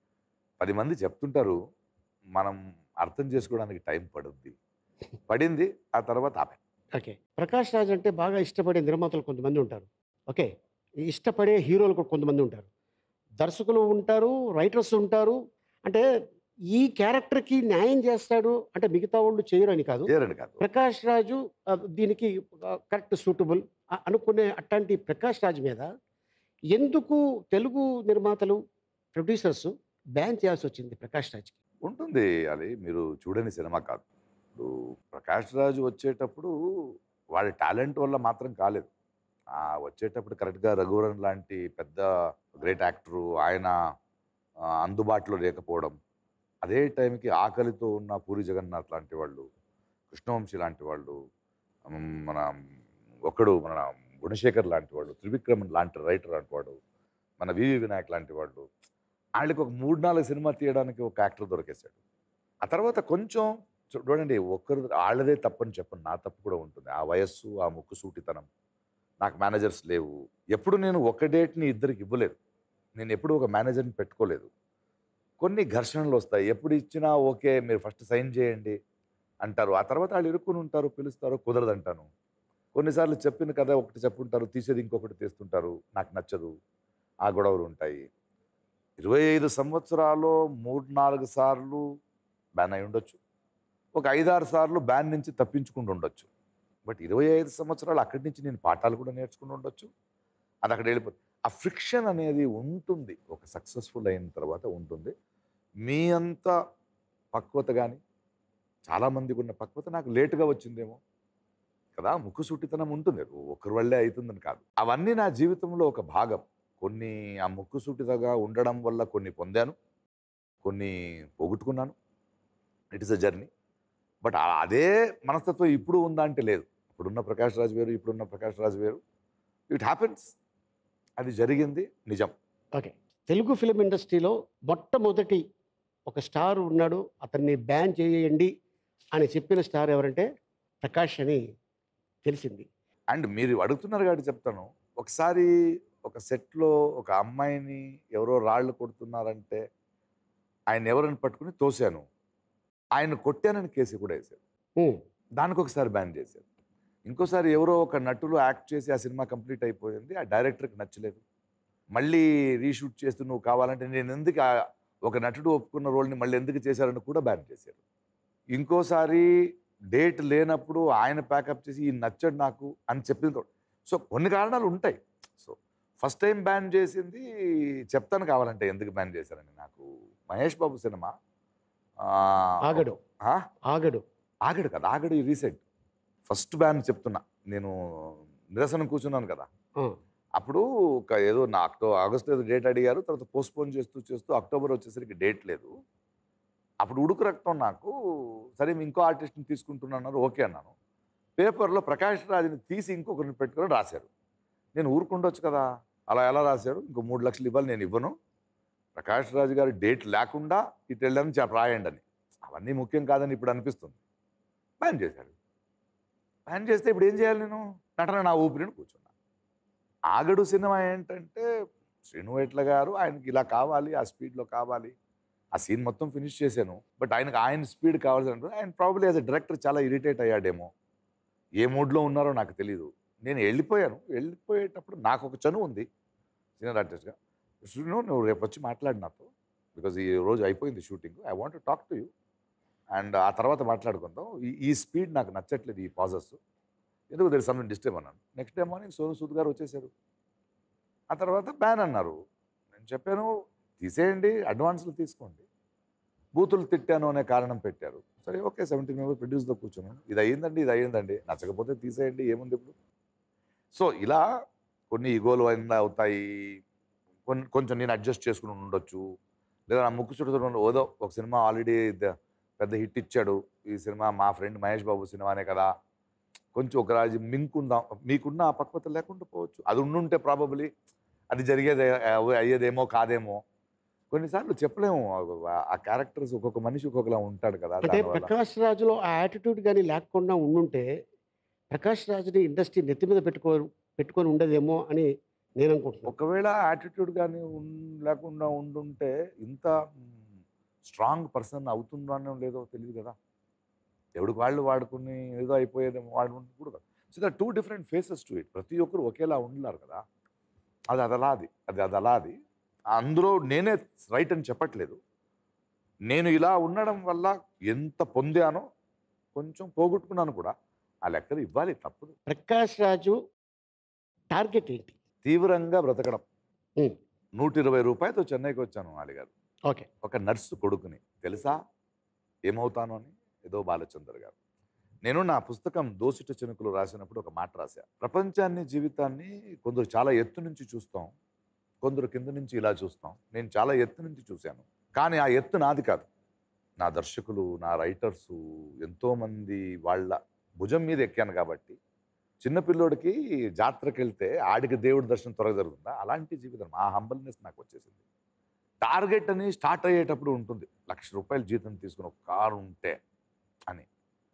పది మంది చెప్తుంటారు మనం అర్థం చేసుకోవడానికి టైం పడుద్ది పడింది ఆ తర్వాత ఆపే ఓకే ప్రకాష్ రాజ్ అంటే బాగా ఇష్టపడే నిర్మాతలు కొంతమంది ఉంటారు ఓకే ఈ ఇష్టపడే హీరోలు కూడా కొంతమంది ఉంటారు దర్శకులు ఉంటారు రైటర్స్ ఉంటారు అంటే ఈ క్యారెక్టర్కి న్యాయం చేస్తాడు అంటే మిగతా వాళ్ళు చేయరు అని కాదు చేయరండి కాదు ప్రకాష్ రాజు ఆ, దీనికి కరెక్ట్ సూటబుల్ అనుకునే అట్లాంటి ప్రకాష్ రాజ్ మీద ఎందుకు తెలుగు నిర్మాతలు ప్రొడ్యూసర్స్ బ్యాన్ చేయాల్సి వచ్చింది ప్రకాష్ రాజ్కి ఉంటుంది అది మీరు చూడని సినిమా కాదు ఇప్పుడు ప్రకాష్ రాజు వచ్చేటప్పుడు వాడి టాలెంట్ వల్ల మాత్రం కాలేదు ఆ వచ్చేటప్పుడు కరెక్ట్గా రఘువరన్ లాంటి పెద్ద గ్రేట్ యాక్టరు ఆయన ఆ, అందుబాటులో లేకపోవడం అదే టైంకి ఆకలితో ఉన్న పూరి జగన్నాథ్ లాంటి వాళ్ళు కృష్ణవంశీ లాంటి వాళ్ళు ఉమ్, మన ఒకడు మన గుణశేఖర్ లాంటి వాడు త్రివిక్రమన్ లాంటి రైటర్ లాంటి వాడు మన వివి వినాయక్ లాంటి వాళ్ళు వాళ్ళకి ఒక మూడు నాలుగు సినిమా తీయడానికి ఒక యాక్టర్ దొరికేశాడు ఆ తర్వాత కొంచెం చూడండి ఒక్కరు వాళ్ళదే తప్పని చెప్పను నా తప్పు కూడా ఉంటుంది ఆ వయస్సు ఆ ముక్కు సూటితనం నాకు మేనేజర్స్ లేవు ఎప్పుడు నేను ఒక డేట్ని ఇద్దరికి ఇవ్వలేదు నేను ఎప్పుడు ఒక మేనేజర్ని పెట్టుకోలేదు కొన్ని ఘర్షణలు వస్తాయి ఎప్పుడు ఇచ్చినా ఓకే మీరు ఫస్ట్ సైన్ చేయండి అంటారు ఆ తర్వాత వాళ్ళు ఇరుక్కుని ఉంటారు పిలుస్తారు కుదరదంటాను కొన్నిసార్లు చెప్పిన కథ ఒకటి చెప్పుంటారు తీసేది ఇంకొకటి తీస్తుంటారు నాకు నచ్చదు ఆ గొడవలు ఉంటాయి ఇరవై ఐదు సంవత్సరాలు మూడు నాలుగు సార్లు బ్యాన్ అయి ఉండొచ్చు ఒక ఐదారు సార్లు బ్యాన్ నుంచి తప్పించుకుంటూ ఉండొచ్చు బట్ ఇరవై ఐదు సంవత్సరాలు అక్కడి నుంచి నేను పాఠాలు కూడా నేర్చుకుని ఉండొచ్చు అది అక్కడ వెళ్ళిపోతుంది ఆ ఫ్రిక్షన్ అనేది ఉంటుంది ఒక సక్సెస్ఫుల్ అయిన తర్వాత ఉంటుంది మీ అంత పక్వత కానీ చాలామందికి ఉన్న పక్వత నాకు లేటుగా వచ్చిందేమో కదా ముక్కు సుట్టితనం ఉంటుంది ఒకరి వల్లే అవుతుందని కాదు అవన్నీ నా జీవితంలో ఒక భాగం కొన్ని ఆ ముక్కు సూటిగా ఉండడం వల్ల కొన్ని పొందాను కొన్ని పోగొట్టుకున్నాను it is a journey but అదే మనస్తత్వం ఇప్పుడు ఉందా అంటే లేదు ఇప్పుడున్న ప్రకాష్ రాజ్ వేరు ఇప్పుడున్న ప్రకాష్ రాజ్ వేరు ఇట్ హ్యాపెన్స్ అది జరిగింది నిజం ఓకే తెలుగు ఫిలిం ఇండస్ట్రీలో మొట్టమొదటి ఒక స్టార్ ఉన్నాడు అతన్ని బ్యాన్ చేయండి అని చెప్పిన స్టార్ ఎవరంటే ప్రకాష్ అని తెలిసింది అండ్ మీరు అడుగుతున్నారు కాబట్టి చెప్తాను ఒకసారి ఒక సెట్లో ఒక అమ్మాయిని ఎవరో రాళ్ళు కొడుతున్నారంటే ఆయన ఎవరిని పట్టుకుని తోశాను ఆయన కొట్టానని కేసు కూడా వేశారు ఉమ్, దానికి ఒకసారి బ్యాన్ చేశారు ఇంకోసారి ఎవరో ఒక నటులు యాక్ట్ చేసి ఆ సినిమా కంప్లీట్ అయిపోయింది ఆ డైరెక్టర్కి నచ్చలేదు మళ్ళీ రీషూట్ చేస్తూ నువ్వు కావాలంటే నేను ఎందుకు ఆ- ఒక నటుడు ఒప్పుకున్న రోల్ని మళ్ళీ ఎందుకు చేశారని కూడా బ్యాన్ చేశారు ఇంకోసారి డేట్ లేనప్పుడు ఆయన ప్యాకప్ చేసి ఈ నచ్చడు నాకు అని చెప్పింది కూడా. సో కొన్ని కారణాలు ఉంటాయి సో ఫస్ట్ టైం బ్యాన్ చేసింది చెప్తాను కావాలంటే ఎందుకు బ్యాన్ చేశారని నాకు మహేష్ బాబు సినిమా ఆ, ఆగడు ఆ? ఆగడు ఆగడు కదా ఆగడు ఈ రీసెంట్ ఫస్ట్ బ్యాన్ చెప్తున్నా నేను నిరసన కూర్చున్నాను కదా ఆ, అప్పుడు ఒక ఏదో నా అక్టో ఆగస్ట్ ఏదో డేట్ అడిగారు తర్వాత పోస్ట్పోన్ చేస్తూ చేస్తూ అక్టోబర్ వచ్చేసరికి డేట్ లేదు అప్పుడు ఉడుకు రక్తం నాకు సరే మీ ఇంకో ఆర్టిస్ట్ని తీసుకుంటున్నారు ఓకే అన్నాను పేపర్లో ప్రకాష్ రాజ్ని తీసి ఇంకొకరిని పెట్టుకొని రాశారు నేను ఊరుకుండొచ్చు కదా అలా ఎలా రాశారు ఇంకో మూడు లక్షలు ఇవ్వాలి నేను ఇవ్వను ప్రకాష్ రాజు గారి డేట్ లేకుండా ఇటు వెళ్ళని చెప్ప రాయండి అని అవన్నీ ముఖ్యం కాదని ఇప్పుడు అనిపిస్తుంది బ్యాన్ చేశాడు బ్యాన్ చేస్తే ఇప్పుడు ఏం చేయాలి నేను నటన నా ఊపిరిని కూర్చున్నా ఆగడు సినిమా ఏంటంటే శ్రీను ఎట్ల గారు ఆయనకి ఇలా కావాలి ఆ స్పీడ్లో కావాలి ఆ సీన్ మొత్తం ఫినిష్ చేశాను బట్ ఆయనకు ఆయన స్పీడ్ కావాల్సి అంటే ఆయన ప్రాబ్లీ యాజ్ అ డైరెక్టర్ చాలా ఇరిటేట్ అయ్యాడేమో ఏ మూడ్లో ఉన్నారో నాకు తెలియదు నేను వెళ్ళిపోయాను వెళ్ళిపోయేటప్పుడు నాకు ఒక చనువు ఉంది సీనియర్ ఆర్టిస్ట్గా శ్రీను నువ్వు రేపు వచ్చి మాట్లాడు నాతో బికాజ్ ఈ రోజు అయిపోయింది shooting I want talk to you and ఆ తర్వాత మాట్లాడుకుందాం ఈ ఈ స్పీడ్ నాకు నచ్చట్లేదు ఈ పాజెస్ ఎందుకు తెలుసు సంథింగ్ డిస్టర్బ్ అన్నాను next day morning Sonu Sood garu వచ్చేసారు ఆ తర్వాత బ్యాన్ అన్నారు నేను చెప్పాను తీసేయండి అడ్వాన్స్లు తీసుకోండి బూతులు తిట్టాను అనే కారణం పెట్టారు సరే ఓకే సెవెంటీన్ మెంబర్ ప్రొడ్యూస్లో కూర్చున్నాను ఇది అయ్యిందండి ఇది అయ్యిందండి నచ్చకపోతే తీసేయండి ఏముంది ఇప్పుడు సో ఇలా కొన్ని ఈగోలు అయినా అవుతాయి కొన్ని కొంచెం నేను అడ్జస్ట్ చేసుకుని ఉండొచ్చు లేదా నా ముక్కు చుట్టూ ఏదో ఒక సినిమా ఆల్రెడీ పెద్ద హిట్ ఇచ్చాడు ఈ సినిమా మా ఫ్రెండ్ మహేష్ బాబు సినిమానే కదా కొంచెం ఒక రాజు మింకుందాం మీకున్న ఆ పక్వత లేకుండా పోవచ్చు అది ఉండుంటే ప్రాబబ్లీ అది జరిగేది అవ- అయ్యేదేమో కాదేమో కొన్నిసార్లు చెప్పలేము ఆ- ఆ క్యారెక్టర్స్ ఒక్కొక్క మనిషి ఒక్కొక్కలా ఉంటాడు కదా అంటే దానివల్ల. ప్రకాష్ రాజులో ఆ యాటిట్యూడ్ కానీ లేకుండా ఉండుంటే ప్రకాష్ రాజుని ఇండస్ట్రీ నెత్తి మీద పెట్టుకో పెట్టుకొని ఉండదేమో అని నేను అనుకుంటున్నాను ఒకవేళ యాటిట్యూడ్ కానీ లేకుండా ఉండుంటే ఇంత స్ట్రాంగ్ పర్సన్ అవుతుందో లేదో తెలియదు కదా ఎవడికి వాళ్ళు వాడుకుని ఏదో అయిపోయేదేమో వాడు కూడా so the two different faces to it ప్రతి ఒక్కరు ఒకేలా ఉండలేరు కదా అది అది అలాది అది అది అలాది అందులో నేనే రైట్ అని చెప్పట్లేదు నేను ఇలా ఉండడం వల్ల ఎంత పొందానో కొంచెం పోగొట్టుకున్నాను కూడా ఆ లెక్కలు ఇవ్వాలి తప్పదు ప్రకాష్ రాజు టార్గెట్ ఏంటి తీవ్రంగా బ్రతకడం ఉమ్. నూట ఇరవై రూపాయలతో చెన్నైకి వచ్చాను అలిగారు ఓకే ఒక నర్సు కొడుకుని తెలుసా ఏమవుతాను అని ఏదో బాలచందర్ గారు నేను నా పుస్తకం దోసిట చెనుకులు రాసినప్పుడు ఒక మాట రాశా ప్రపంచాన్ని జీవితాన్ని కొందరు చాలా ఎత్తు నుంచి చూస్తాం కొందరు కింద నుంచి ఇలా చూస్తాం నేను చాలా ఎత్తు నుంచి చూశాను కానీ ఆ ఎత్తు నాది కాదు నా దర్శకులు నా రైటర్సు ఎంతోమంది వాళ్ళ భుజం మీద ఎక్కాను కాబట్టి చిన్నపిల్లోడికి జాతరకి వెళ్తే ఆడికి దేవుడి దర్శనం త్వరగా జరుగుతుందా అలాంటి జీవితం ఆ హంబల్నెస్ నాకు వచ్చేసింది టార్గెట్ అని స్టార్ట్ అయ్యేటప్పుడు ఉంటుంది లక్ష రూపాయలు జీతం తీసుకుని ఒక కారు ఉంటే అని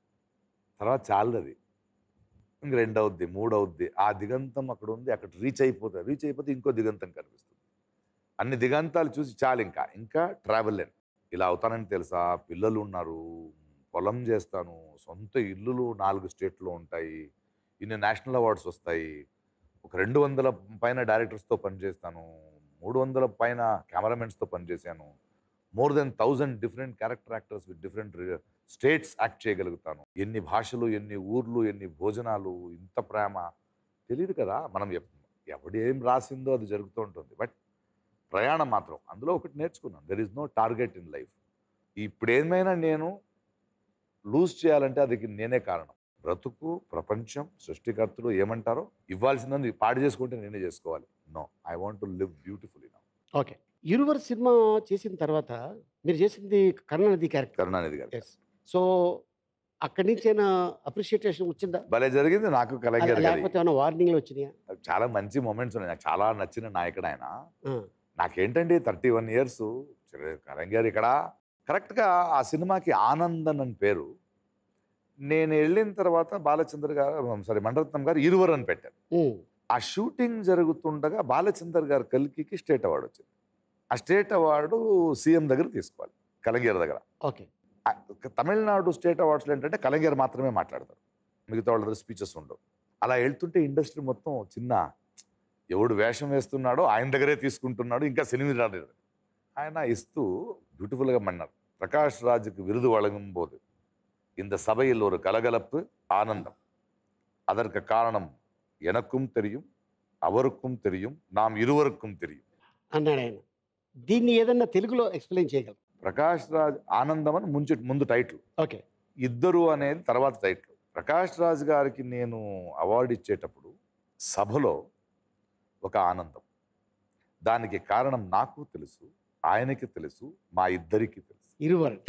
తర్వాత చాలదు అది ఇంక రెండు అవుద్ది మూడు అవుద్ది ఆ దిగంతం అక్కడ ఉంది అక్కడ రీచ్ అయిపోతుంది రీచ్ అయిపోతే ఇంకో దిగంతం కనిపిస్తుంది అన్ని దిగంతాలు చూసి చాలు ఇంకా ఇంకా ట్రావెల్ అని ఇలా అవుతానని తెలుసా పిల్లలు ఉన్నారు పొలం చేస్తాను సొంత ఇల్లులు నాలుగు స్టేట్లో ఉంటాయి ఇన్ని నేషనల్ అవార్డ్స్ వస్తాయి ఒక రెండు వందల పైన డైరెక్టర్స్తో పనిచేస్తాను మూడు వందల పైన కెమెరామెన్స్తో పనిచేశాను more than thousand different character actors with different states act చేయగలుగుతాను ఎన్ని భాషలు ఎన్ని ఊర్లు ఎన్ని భోజనాలు ఇంత ప్రేమ తెలియదు కదా మనం ఎప్- ఎవడు ఏం రాసిందో అది జరుగుతూ ఉంటుంది బట్ ప్రయాణం మాత్రం అందులో ఒకటి నేర్చుకున్నాను there is no target in life ఇప్పుడు ఏమైనా నేను లూజ్ చేయాలంటే అది నేనే కారణం బ్రతుకు ప్రపంచం సృష్టికర్తలు ఏమంటారో ఇవ్వాల్సిందని పాడు చేసుకుంటే నేనే చేసుకోవాలి no I want to live beautifully now okay Iruvar cinema చేసిన తర్వాత మీరు చేసింది కరుణానిధి క్యారెక్టర్ కరుణానిధి గారు ఎస్ సో అక్కడి నుంచి అయినా అప్రిషియేషన్ వచ్చిందా భలే జరిగింది నాకు కలంగర్ గారి లేకపోతే ఏమైనా వార్నింగ్లు వచ్చినాయా చాలా మంచి మూమెంట్స్ ఉన్నాయి నాకు చాలా నచ్చిన నాయకుడు ఆయన ఆ, నాకేంటండి థర్టీ వన్ ఇయర్స్ కలంగర్ ఇక్కడ కరెక్ట్గా ఆ సినిమాకి ఆనందన్ అని పేరు నేను వెళ్ళిన తర్వాత బాలచంద్ర గారు సారీ మండరత్నం గారు ఇరువరు అని పెట్టారు ఉమ్, ఆ షూటింగ్ జరుగుతుండగా బాలచందర్ గారు కల్కికి స్టేట్ అవార్డు వచ్చింది ఆ స్టేట్ అవార్డు సీఎం దగ్గర తీసుకోవాలి కలంగర్ దగ్గర ఓకే ఆ, తమిళనాడు స్టేట్ అవార్డ్స్లో ఏంటంటే కలంగర్ మాత్రమే మాట్లాడతారు మిగతా వాళ్ళ దగ్గర స్పీచెస్ ఉండవు అలా వెళ్తుంటే ఇండస్ట్రీ మొత్తం చిన్న ఎవడు వేషం వేస్తున్నాడో ఆయన దగ్గరే తీసుకుంటున్నాడు ఇంకా సినిమా రాలేదు ఆయన ఇస్తూ బ్యూటిఫుల్గా మన్నారు ప్రకాష్ రాజుக்கு விருது வழங்கும் போது இந்த சபையில் ஒரு கலகலப்பு ஆனந்தம் அதற்கு காரணம் எனக்கும் தெரியும் அவருக்கும் தெரியும் நாம் இருவருக்கும் தெரியும் అన్నాడు ఆయన దీన్ని ఏదన్నా తెలుగులో ఎక్స్ప్లెయిన్ చేయగలరు ప్రకాష్ రాజ్ ఆనందం అని ముంచు ముందు టైటిల్ ఓకే ఇద్దరు అనేది తర్వాత టైటిల్ ప్రకాష్ రాజ్ గారికి నేను అవార్డు ఇచ్చేటప్పుడు సభలో ఒక ఆనందం దానికి కారణం నాకు తెలుసు ఆయనకి తెలుసు మా ఇద్దరికి తెలుసు ఇరువర్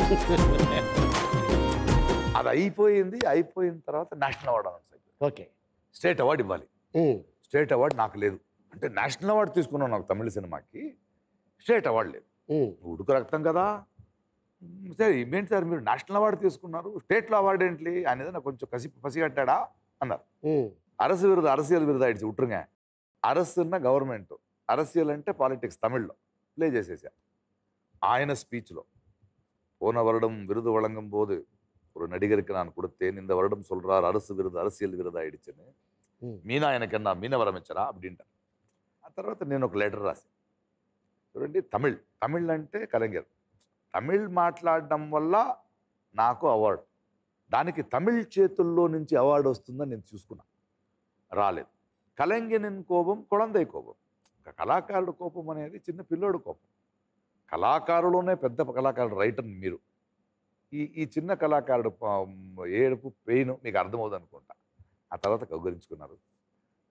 అది అయిపోయింది అయిపోయిన తర్వాత నేషనల్ అవార్డు అనౌన్స్ అయిపోయింది ఓకే స్టేట్ అవార్డు ఇవ్వాలి ఉమ్, స్టేట్ అవార్డు నాకు లేదు అంటే నేషనల్ అవార్డు తీసుకున్నాను నాకు తమిళ సినిమాకి స్టేట్ అవార్డు లేదు ఉమ్, ఉడుకు రక్తం కదా మ్, సరే ఇవేంటి సార్ మీరు నేషనల్ అవార్డు తీసుకున్నారు స్టేట్లో అవార్డు ఏంటి అనేది నాకు కొంచెం కసి పసిగట్టాడా అన్నారు ఉమ్, அரசு விருது அரசியல் விருது ஆயிடுச்சு விட்டுருங்க அரசுன்னா గవర్నమెంట్ அரசியல் అంటే పాలిటిక్స్ తమిళ్లో ప్లే చేసేసా ఆయన స్పీచ్లో போன வருடம் விருது வழங்கும் போது ஒரு நடிகருக்கு நான் கொடுத்தேன் இந்த வருடம் சொல்றார் அரசு விருது அரசியல் విరుదు ఆయిடுச்சுன்னு ఉమ్, మీనా ఆయనకన్నా మీనవరం ఇచ్చారా அப்படின்టారు ఆ తర్వాత నేను ఒక లెటర్ రాశాను చూడండి తమిళ్ తమిళ్ అంటే కలంగర్ తమిళ్ మాట్లాడడం వల్ల నాకు అవార్డు దానికి తమిళ్ చేతుల్లో నుంచి అవార్డు వస్తుందని నేను చూసుకున్నా రాలేదు కలంగినిన్ కోపం కుళందై కోపం ఒక కళాకారుడు కోపం అనేది చిన్న పిల్లోడు కోపం కళాకారులోనే పెద్ద కళాకారుడు రైటర్ మీరు ఈ ఈ చిన్న కళాకారుడు పా- ఏడుపు పెయిన్ మీకు అర్థమవుతుంది అనుకుంటా ఆ తర్వాత కౌగరించుకున్నారు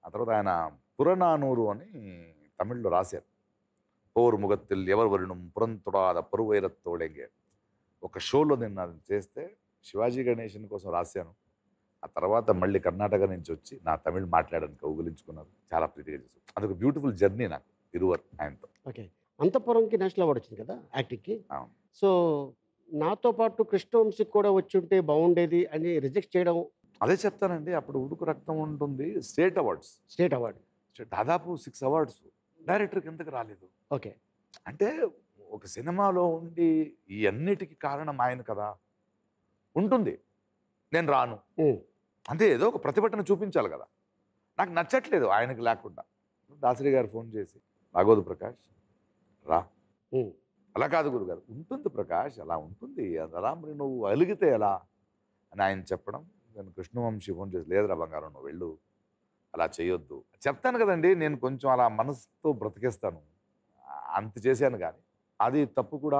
ఆ తర్వాత ఆయన పురనానూరు అని తమిళ్లో రాశారు పోరు ముగత్తిల్ ఎవరు వరుణం పురంతుడాద పరువైరత్తోళెంగే ఒక షోలో నేను అది చేస్తే శివాజీ గణేషన్ కోసం రాశాను ఆ తర్వాత మళ్ళీ కర్ణాటక నుంచి వచ్చి నా తమిళ్ మాట్లాడడానికి కౌగులించుకున్నారు చాలా ప్రీతిగా చేశారు అదొక బ్యూటిఫుల్ జర్నీ నాకు ఇరువర్ ఆయనతో ఓకే అంతపురంకి నేషనల్ అవార్డు వచ్చింది కదా యాక్టింగ్కి అవును. సో నాతో పాటు కృష్ణవంశీకి కూడా వచ్చి ఉంటే బాగుండేది అని రిజెక్ట్ చేయడం అదే చెప్తానండి అప్పుడు ఉడుకు రక్తం ఉంటుంది స్టేట్ అవార్డ్స్ స్టేట్ అవార్డు దాదాపు సిక్స్ అవార్డ్స్ డైరెక్టర్కి ఎందుకు రాలేదు ఓకే అంటే ఒక సినిమాలో ఉండి ఈ అన్నిటికీ కారణం ఆయన కదా ఉంటుంది నేను రాను ఉమ్. అంతే ఏదో ఒక ప్రతిభటన చూపించాలి కదా నాకు నచ్చట్లేదు ఆయనకి లేకుండా దాసరి గారు ఫోన్ చేసి రాగోదు ప్రకాష్ రా ఉమ్. అలా కాదు గురుగారు ఉంటుంది ప్రకాష్ అలా ఉంటుంది అది అలా మరి నువ్వు అలిగితే ఎలా అని ఆయన చెప్పడం నేను కృష్ణవంశీ ఫోన్ చేసి లేదురా బంగారం నువ్వు వెళ్ళు అలా చేయొద్దు చెప్తాను కదండి నేను కొంచెం అలా మనసుతో బ్రతికేస్తాను అంత చేశాను కానీ అది తప్పు కూడా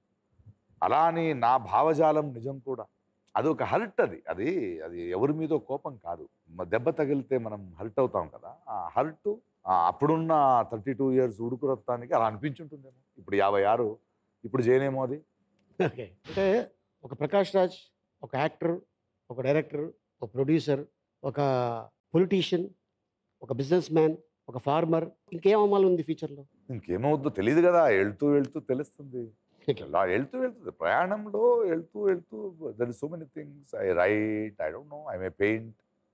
అలా అని నా భావజాలం నిజం కూడా అది ఒక హర్ట్ అది అది అది ఎవరి మీదో కోపం కాదు మ- దెబ్బ తగిలితే మనం హర్ట్ అవుతాం కదా ఆ హర్ట్ అప్పుడున్న థర్టీ టూ ఇయర్స్ ఉడుకు రక్తానికి అలా అనిపించుంటుందేమో ఇప్పుడు యాభై ఆరు ఇప్పుడు చేయనేమో అది ఓకే అంటే ఒక ప్రకాష్ రాజ్ ఒక యాక్టర్ ఒక డైరెక్టర్ ఒక ప్రొడ్యూసర్ ఒక పొలిటీషియన్ ఒక బిజినెస్ మ్యాన్ ఒక ఫార్మర్ ఇంకేం అమ్మాలి ఉంది ఫ్యూచర్లో ఇంకేమవుద్దో తెలియదు కదా వెళ్తూ వెళ్తూ తెలుస్తుంది ఇలా వెళ్తూ వెళ్తుంది ప్రయాణంలో వెళ్తూ వెళ్తూ there is so many things I write I don't know I may paint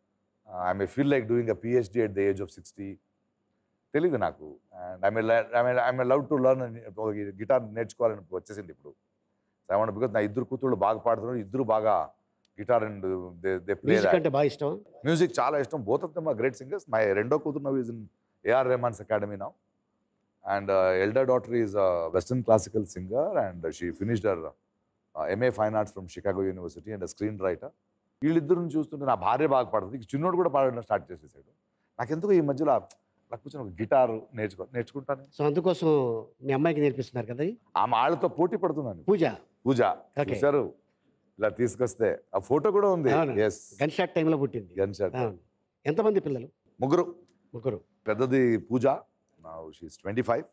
I may feel like doing a PhD at the age of sixty తెలియదు నాకు and I may I may love to learn guitar నేర్చుకోవాలని వచ్చేసింది ఇప్పుడు I want because నా ఇద్దరు కూతుళ్ళు బాగా పాడుతున్నారు ఇద్దరు బాగా guitar and they play music అంటే బాగా ఇష్టం మ్యూజిక్ చాలా ఇష్టం both of them are great singers my రెండో కూతురు now is in AR Rahman's academy now and elder daughter is western classical singer and she finished er MA fine arts from Chicago university and screen writer వీళ్ళిద్దరిని చూస్తుంటే నా భార్య బాగా పాడుతుంది ఇక చిన్నోడు కూడా పాడడం స్టార్ట్ చేసేసాడు నాకెందుకు ఈ మధ్యలో నాకు కూర్చొని ఒక గిటార్ నేర్చుకో నేర్చుకుంటాను సో అందుకోసం మీ అమ్మాయికి నేర్పిస్తున్నారు కదా ఇది? ఆమె ఆళ్ళతో పోటీ పడుతున్నాను పూజ పూజ Okay. చూశారు ఇలా తీసుకొస్తే ఆ ఫోటో కూడా ఉంది అవును. ఎస్ గన్ షాట్ టైంలో పుట్టింది గన్ షాట్ అవును ఎంతమంది పిల్లలు ముగ్గురు ముగ్గురు పెద్దది Pooja now she's twenty five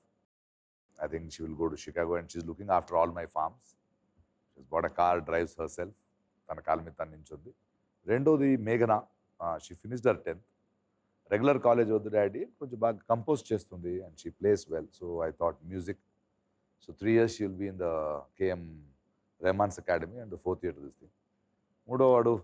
I think she will go to Chicago and she's looking after all my farms she's bought a car drives herself తన కాళ్ళ మీద తను నించుంది రెండోది మేఘన she finished her tenth regular college వద్దు daddy కొంచెం బాగా కంపోజ్ చేస్తుంది and she plays well so I thought music so three years she will be in the KM Rahman's academy and fourth year this thing మూడో వాడు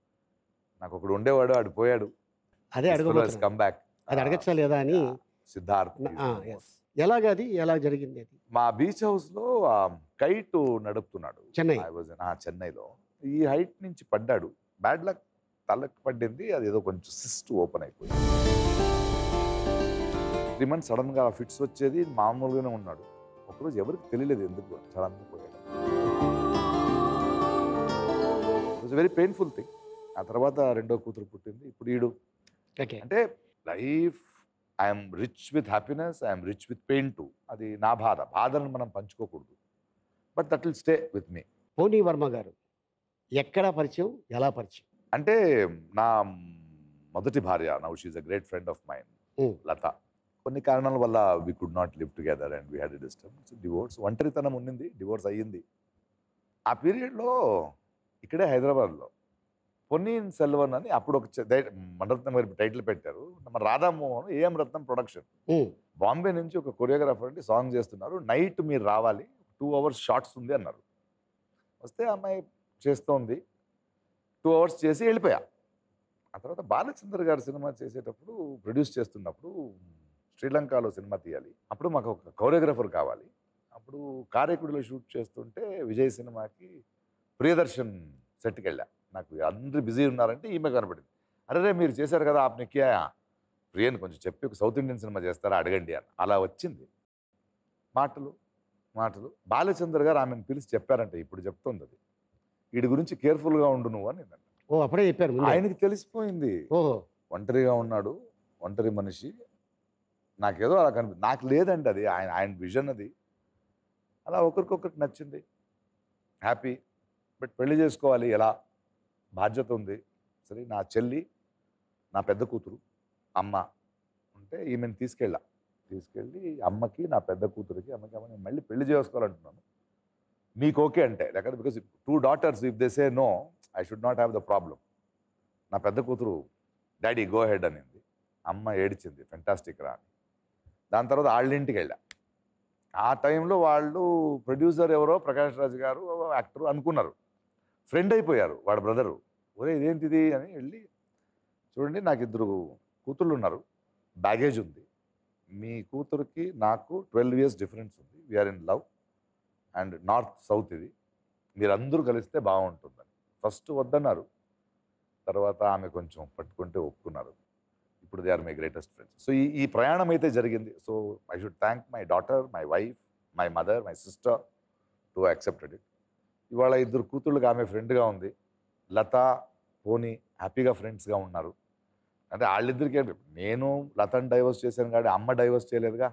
నాకు ఒకడు ఉండేవాడు ఆడు పోయాడు అదే అడగబోతున్నా కమ్ బ్యాక్ అది అడగచ్చా లేదా అని సిద్ధార్థ్ నా- ఆ, yes. ఎలాగ అది ఎలా జరిగింది అది మా బీచ్ హౌస్ లో కైట్ నడుపుతున్నాడు చెన్నై. I was in- ఆ, చెన్నైలో ఈ హైట్ నుంచి పడ్డాడు బ్యాడ్ లక్ తలకి పడింది అది ఏదో కొంచెం సిస్ట్ ఓపెన్ అయిపోయింది త్రీ మంత్స్ సడన్ గా ఫిట్స్ వచ్చేది మామూలుగానే ఉన్నాడు ఒకరోజు ఎవరికి తెలియలేదు ఎందుకు సడన్ గా పోయాడు ఇట్స్ వెరీ పెయిన్ఫుల్ థింగ్ ఆ తర్వాత రెండో కూతురు పుట్టింది ఇప్పుడు ఈడు ఓకే అంటే life I'm rich with happiness I'm rich with pain too అది నా బాధ బాధను మనం పంచుకోకూడదు but that will stay with me పోనీ వర్మ గారు ఎక్కడ పరిచయం ఎలా పరిచయం అంటే నా మొదటి భార్య now she's a great friend of mine Hmm. Latha కొన్ని కారణాల వల్ల we could not live together and we had disturb divorce ఒంటరితనం ఉండింది డివోర్స్ అయ్యింది ఆ పీరియడ్లో ఇక్కడే హైదరాబాద్లో పొన్నీన్ సెల్వన్ అని అప్పుడు ఒక చె- దై- మణరత్నం గారి టైటిల్ పెట్టారు మన రాధామోహన్ ఏఎం రత్నం ప్రొడక్షన్ ఉమ్, బాంబే నుంచి ఒక కొరియోగ్రాఫర్ అంటే సాంగ్ చేస్తున్నారు నైట్ మీరు రావాలి టూ అవర్స్ షార్ట్స్ ఉంది అన్నారు వస్తే అమ్మాయి చేస్తోంది టూ అవర్స్ చేసి వెళ్ళిపోయా ఆ తర్వాత బాలచంద్ర గారు సినిమా చేసేటప్పుడు ప్రొడ్యూస్ చేస్తున్నప్పుడు శ్రీలంకలో సినిమా తీయాలి అప్పుడు మాకు ఒక కొరియోగ్రాఫర్ కావాలి అప్పుడు కారేకుడిలో షూట్ చేస్తుంటే విజయ్ సినిమాకి ప్రియదర్శన్ సెట్కి వెళ్ళా నాకు అందరూ బిజీ ఉన్నారంటే ఈమె కనపడింది అరే మీరు చేశారు కదా ఆప్ని కియా ప్రియని కొంచెం చెప్పి ఒక సౌత్ ఇండియన్ సినిమా చేస్తారా అడగండి అని అలా వచ్చింది మాటలు మాటలు బాలచంద్ర గారు ఆమెను పిలిచి చెప్పారంట ఇప్పుడు చెప్తుంది అది వీడి గురించి కేర్ఫుల్గా ఉండు నువ్వు అని నేను. ఓ అప్పుడే చెప్పారు ముందే. ఆయనకి తెలిసిపోయింది ఓహో ఒంటరిగా ఉన్నాడు ఒంటరి మనిషి నాకేదో అలా కనిపి నాకు లేదండి అది ఆయన ఆయన విజన్ అది అలా ఒకరికొకరికి నచ్చింది హ్యాపీ బట్ పెళ్లి చేసుకోవాలి ఎలా బాధ్యత ఉంది సరే నా చెల్లి నా పెద్ద కూతురు అమ్మ అంటే ఈమెను తీసుకెళ్ళా తీసుకెళ్ళి అమ్మకి నా పెద్ద కూతురికి అమ్మకి అమ్మ నేను మళ్ళీ పెళ్లి చేసుకోవాలంటున్నాను నీకు ఓకే అంటే లేకపోతే because two daughters if they say no I should not have the problem నా పెద్ద కూతురు డాడీ గో హెడ్ అనింది అమ్మ ఏడిచింది ఫెంటాస్టిక్ రా అని దాని తర్వాత వాళ్ళ ఇంటికి వెళ్ళా ఆ టైంలో వాళ్ళు ప్రొడ్యూసర్ ఎవరో ప్రకాష్ రాజ్ గారు యాక్టర్ అనుకున్నారు ఫ్రెండ్ అయిపోయారు వాడు బ్రదరు ఒరే ఇదేంటిది అని వెళ్ళి చూడండి నాకు ఇద్దరు కూతుళ్ళు ఉన్నారు బ్యాగేజ్ ఉంది మీ కూతురికి నాకు ట్వెల్వ్ ఇయర్స్ డిఫరెన్స్ ఉంది we are in love and north south ఇది మీరందరూ కలిస్తే బాగుంటుందని ఫస్ట్ వద్దన్నారు తర్వాత ఆమె కొంచెం పట్టుకుంటే ఒప్పుకున్నారు ఇప్పుడు they are my greatest friends so ఈ ఈ ప్రయాణం అయితే జరిగింది so I should thank my daughter my wife my mother my sister to accepted it ఇవాళ ఇద్దరు కూతుళ్ళకి ఆమె ఫ్రెండ్గా ఉంది లత పోనీ హ్యాపీగా ఫ్రెండ్స్గా ఉన్నారు అంటే వాళ్ళిద్దరికి ఏంటి, నేను లతను డైవర్స్ చేశాను కాబట్టి అమ్మ డైవర్స్ చేయలేదుగా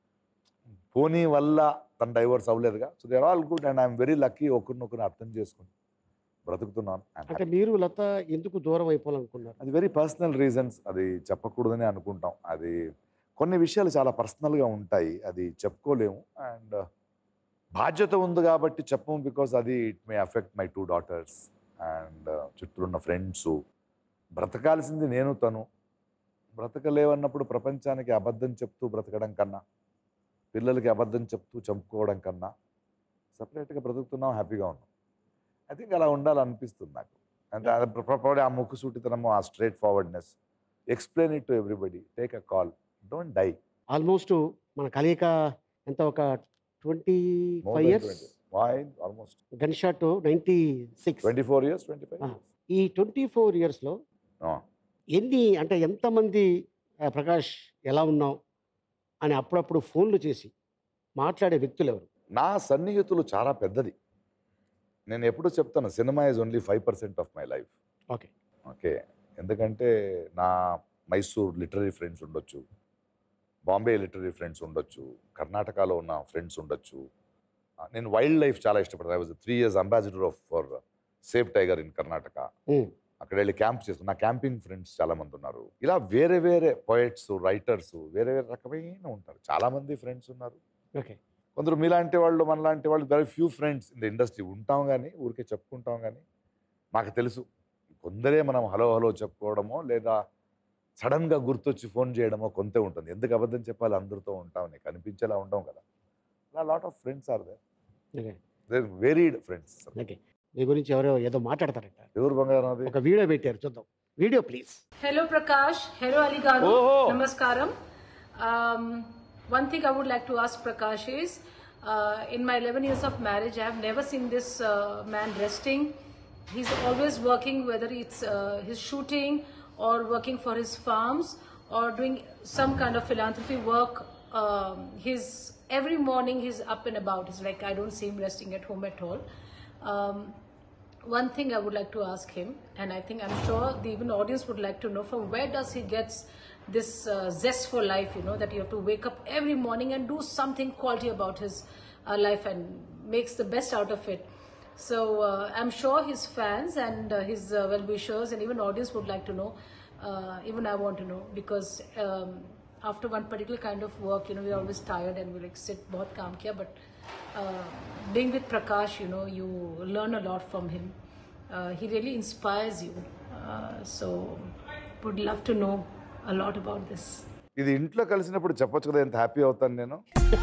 పోనీ వల్ల తను డైవర్స్ అవ్వలేదుగా so they are all good and I'm very lucky ఒకరినొకరిని అర్థం చేసుకుని బ్రతుకుతున్నాను I'm అంటే happy. మీరు లత ఎందుకు దూరం అయిపోవాలనుకున్నారు అది వెరీ పర్సనల్ రీజన్స్ అది చెప్పకూడదని అనుకుంటాం అది కొన్ని విషయాలు చాలా పర్సనల్గా ఉంటాయి అది చెప్పుకోలేము అండ్ బాధ్యత ఉంది కాబట్టి చెప్పము బికాస్ అది it may affect my two daughters and చుట్టూ ఉన్న ఫ్రెండ్స్ బ్రతకాల్సింది నేను తను బ్రతకలేవన్నప్పుడు ప్రపంచానికి అబద్ధం చెప్తూ బ్రతకడం కన్నా పిల్లలకి అబద్ధం చెప్తూ చంపుకోవడం కన్నా సపరేట్గా బ్రతుకుతున్నాం హ్యాపీగా ఉన్నాం ఐ థింక్ అలా ఉండాలనిపిస్తుంది నాకు అంటే అది ప్ర- ప్ర- probably ఆ ముక్కు సూటితనము ఆ straight forwardness explain it to everybody take a call don't die almost మన కలయిక ఎంత ఒక twenty five years almost gun shot ninety six twenty four years twenty five Ah. ఈ ట్వంటీ ఫోర్ ఇయర్స్లో ఎన్ని అంటే ఎంతమంది ఆ, ప్రకాష్ ఎలా ఉన్నావు అని అప్పుడప్పుడు ఫోన్లు చేసి మాట్లాడే వ్యక్తులు ఎవరు నా సన్నిహితులు చాలా పెద్దది నేను ఎప్పుడు చెప్తాను cinema is only five percent of my life okay okay ఎందుకంటే నా మైసూర్ లిటరీ ఫ్రెండ్స్ ఉండొచ్చు బాంబే లిటరీ ఫ్రెండ్స్ ఉండొచ్చు కర్ణాటకలో ఉన్న ఫ్రెండ్స్ ఉండొచ్చు ఆ, నేను వైల్డ్ లైఫ్ చాలా ఇష్టపడతాను I was three years ambassador of for save tiger in Karnataka um, అక్కడ వెళ్ళి క్యాంప్ చేస్తాను నా క్యాంపింగ్ ఫ్రెండ్స్ చాలా మంది ఉన్నారు ఇలా వేరే వేరే పోయిట్స్ రైటర్స్ వేరే వేరే రకమైన ఉంటారు చాలా మంది ఫ్రెండ్స్ ఉన్నారు ఓకే కొందరు మీలాంటి వాళ్ళు మనలాంటి వాళ్ళు very few friends in the industry ఉంటాం కానీ ఊరికే చెప్పుకుంటాం కానీ మాకు తెలుసు కొందరే మనం హలో హలో చెప్పుకోవడమో లేదా సడన్గా గుర్తొచ్చి ఫోన్ చేయడమో కొంతే ఉంటుంది ఎందుకు అబద్ధం చెప్పాలి అందరితో ఉంటాం నీకు అనిపించేలా ఉండం కదా అలా lot of friends are they okay they varied friends okay మీ గురించి ఎవరో ఏదో మాట్లాడతారట ఎవరు బంగారం అది ఒక వీడియో పెట్టారు చూద్దాం video please Hello Prakash, hello Ali Garu, Oh. Namaskaram. Um, one thing I would like to ask Prakash is, uh, in my 11 years of marriage, I have never seen this uh, man resting. He's always working, whether it's uh, his shooting or working for his farms or doing some kind of philanthropy work. Um, he's every morning he's up and about. He's like I don't see him resting at home at all. Um, one thing I would like to ask him, and I think I'm sure the even audience would like to know from where does he gets this uh, zest for life? You know that you have to wake up every morning and do something quality about his uh, life and makes the best out of it. So uh, I'm sure his fans and uh, his uh, well-wishers and even audience would like to know. Uh, even I want to know because um, after one particular kind of work, you know, we're always tired and we like sit बहुत काम किया, but uh, being with Prakash, you know, you learn a lot from him. Uh, he really inspires you. Uh, so, would love to know a lot about this. ఇది ఇంట్లో కలిసినప్పుడు చెప్పొచ్చు కదా ఎంత happy అవుతాను నేను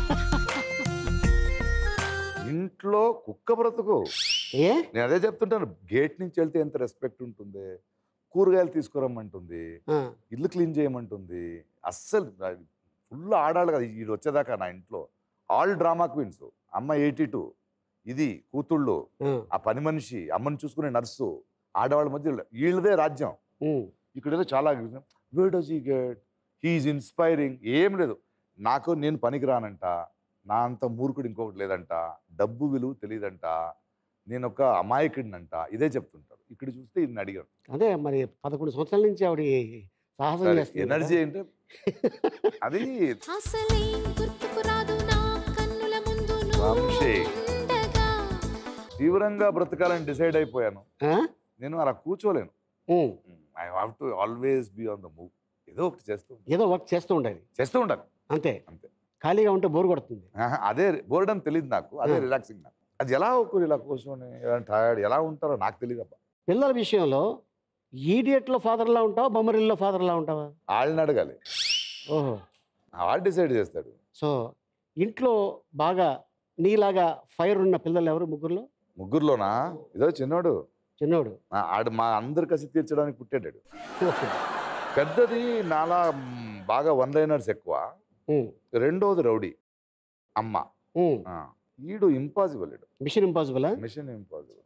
ఇంట్లో కుక్క బ్రతుకు ఏ నేను అదే చెప్తుంటాను గేట్ నుంచి వెళ్తే ఎంత రెస్పెక్ట్ ఉంటుంది కూరగాయలు తీసుకురమ్మంటుంది ఆ, ఇల్లు క్లీన్ చేయమంటుంది అస్సలు ఫుల్ ఆడాలి కదా వీళ్ళు వచ్చేదాకా నా ఇంట్లో ఆల్ డ్రామా క్వీన్స్ అమ్మ ఎయిటీ టూ ఇది కూతుళ్ళు ఆ, ఆ పని మనిషి అమ్మని చూసుకునే నర్సు ఆడవాళ్ళ మధ్య వీళ్ళదే రాజ్యం ఉమ్, ఇక్కడ ఏదో చాలా where does he get he's inspiring ఏం లేదు నాకు నేను పనికిరానంట నా అంత మూర్ఖుడు ఇంకొకటి లేదంట డబ్బు విలువ తెలియదంట నేను ఒక అమాయకుడినంట ఇదే చెప్తుంటారు ఇక్కడ చూస్తే ఇన్ని అడిగాను అదే మరి పదకొండు సంవత్సరాల నుంచి ఆవిడ సాహసం చేస్తుంది ఎనర్జీ కదా. అంటే అది అసలేం గుర్తుకు రాదు నా కన్నుల ముందు వంశీ. ఉండగా తీవ్రంగా బ్రతకాలని డిసైడ్ అయిపోయాను ఆ? నేను అలా కూర్చోలేను um, I have to always be on the move ఏదో ఒకటి చేస్తూ ఉండాలి. ఏదో వర్క్ చేస్తూ ఉండాలి చేస్తూ ఉండాలి అంతే అంతే. ఖాళీగా ఉంటే బోర్ కొడుతుంది ఆహా, అదే బోర్డన్ తెలియదు నాకు అదే ఆ. రిలాక్సింగ్ నాకు అది ఎలా ఒకరు ఇలా కూర్చొని టైర్డ్ ఎలా ఉంటారో నాకు తెలియదు అబ్బా పిల్లల విషయంలో ఈడియట్లో ఫాదర్లా ఉంటావా బొమ్మరిల్లో ఫాదర్లా ఉంటావా వాళ్ళని అడగాలి ఓహో వాడు డిసైడ్ చేస్తాడు సో ఇంట్లో బాగా నీలాగా ఫైర్ ఉన్న పిల్లలు ఎవరు ముగ్గురులో ముగ్గురులోనా ఇదో చిన్నోడు చిన్నోడు ఆ, ఆడు మా అందరి కసి తీర్చడానికి పుట్టాడు ఓకే. పెద్దది నాలా మ్, బాగా వన్ లైనర్స్ ఎక్కువ ఉమ్, రెండోది రౌడీ అమ్మ ఉమ్. ఆ, ఈడు ఇంపాసిబుల్ ఈడు mission impossible mission impossible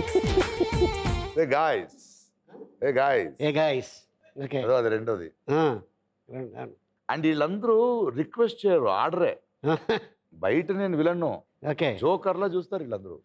hey guys hey guys hey guys okay అదో అది రెండోది ఆ. అండ్ వీళ్ళందరూ రిక్వెస్ట్ చేయరు ఆర్డరే బయట నేను విలన్ను ఓకే జోకర్లా చూస్తారు వీళ్ళందరూ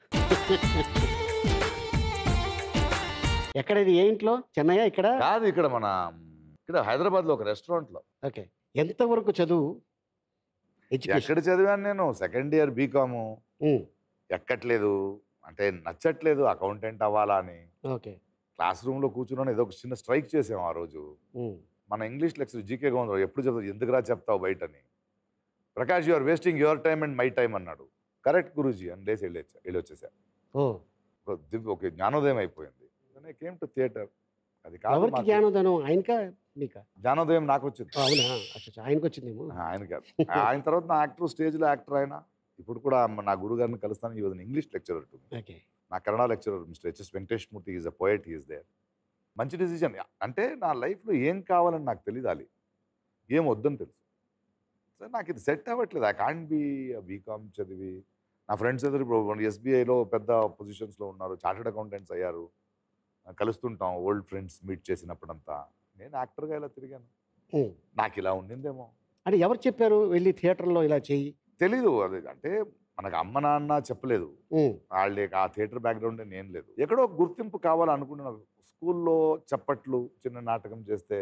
ఎక్కడ ఇది ఏ ఇంట్లో చెన్నయ్య ఇక్కడ కాదు ఇక్కడ మన ఇక్కడ హైదరాబాద్ లో ఒక రెస్టారెంట్ లో ఓకే ఎంతవరకు చదువు ఎడ్యుకేషన్ ఎక్కడ చదివాను నేను సెకండ్ ఇయర్ బీకాము ఉమ్, ఎక్కట్లేదు అంటే నచ్చట్లేదు అకౌంటెంట్ అవ్వాలా అని ఓకే క్లాస్ రూమ్ లో కూర్చున్నాను ఏదో ఒక చిన్న స్ట్రైక్ చేసాం ఆ రోజు ఉమ్, మన ఇంగ్లీష్ లెక్చర్ జీకే గౌందర్ ఎప్పుడు చెప్తావు ఎందుకురా చెప్తావు బయటని Prakash you are wasting your time and my time అన్నాడు కరెక్ట్ గురూజీ అని లేచి వెళ్ళి వెళ్ళి వచ్చేసా ఓ ఒక దివ్య ఒక జ్ఞానోదయం అయిపోయింది కేమ్ టు థియేటర్ అది కాదు ఎవరికి మాకు. జ్ఞానోదనం ఆయనకా మీకా జ్ఞానోదయం నాకు వచ్చింది ఓ, అవునా అచ్చా అచ్చా, ఆయనకు వచ్చిందేమో ఆ, ఆయన కాదు ఆయన తర్వాత నా యాక్టర్ స్టేజ్లో యాక్టర్ ఆయన ఇప్పుడు కూడా మ- నా గురువు గారిని కలుస్తాను ఈ ఇంగ్లీష్ లెక్చరర్ టు ఓకే నా Kannada lecturer mister HS Venkateshmurthy is a poet is there మంచి డిసిజన్ అంటే నా లైఫ్లో ఏం కావాలని నాకు తెలియాలి ఏం వద్దని తెలుసు సో నాకు ఇది సెట్ అవ్వట్లేదు ఐ కాంట్ బి బీకామ్ చదివి నా ఫ్రెండ్స్ ఎదురు ఇప్పుడు ఎస్బీఐలో పెద్ద పొజిషన్స్లో ఉన్నారు చార్టెడ్ అకౌంటెంట్స్ అయ్యారు కలుస్తుంటాం ఓల్డ్ ఫ్రెండ్స్ మీట్ చేసినప్పుడంతా నేను యాక్టర్గా ఇలా తిరిగాను ఉమ్. నాకు ఇలా ఉండిందేమో అంటే ఎవరు చెప్పారు వెళ్ళి థియేటర్లో ఇలా చెయ్యి తెలీదు అది అంటే మనకు అమ్మ నాన్న చెప్పలేదు ఉమ్, వాళ్ళే ఆ థియేటర్ బ్యాక్గ్రౌండ్ నేను లేదు ఎక్కడో ఒక గుర్తింపు కావాలనుకున్నాను స్కూల్లో చప్పట్లు చిన్న నాటకం చేస్తే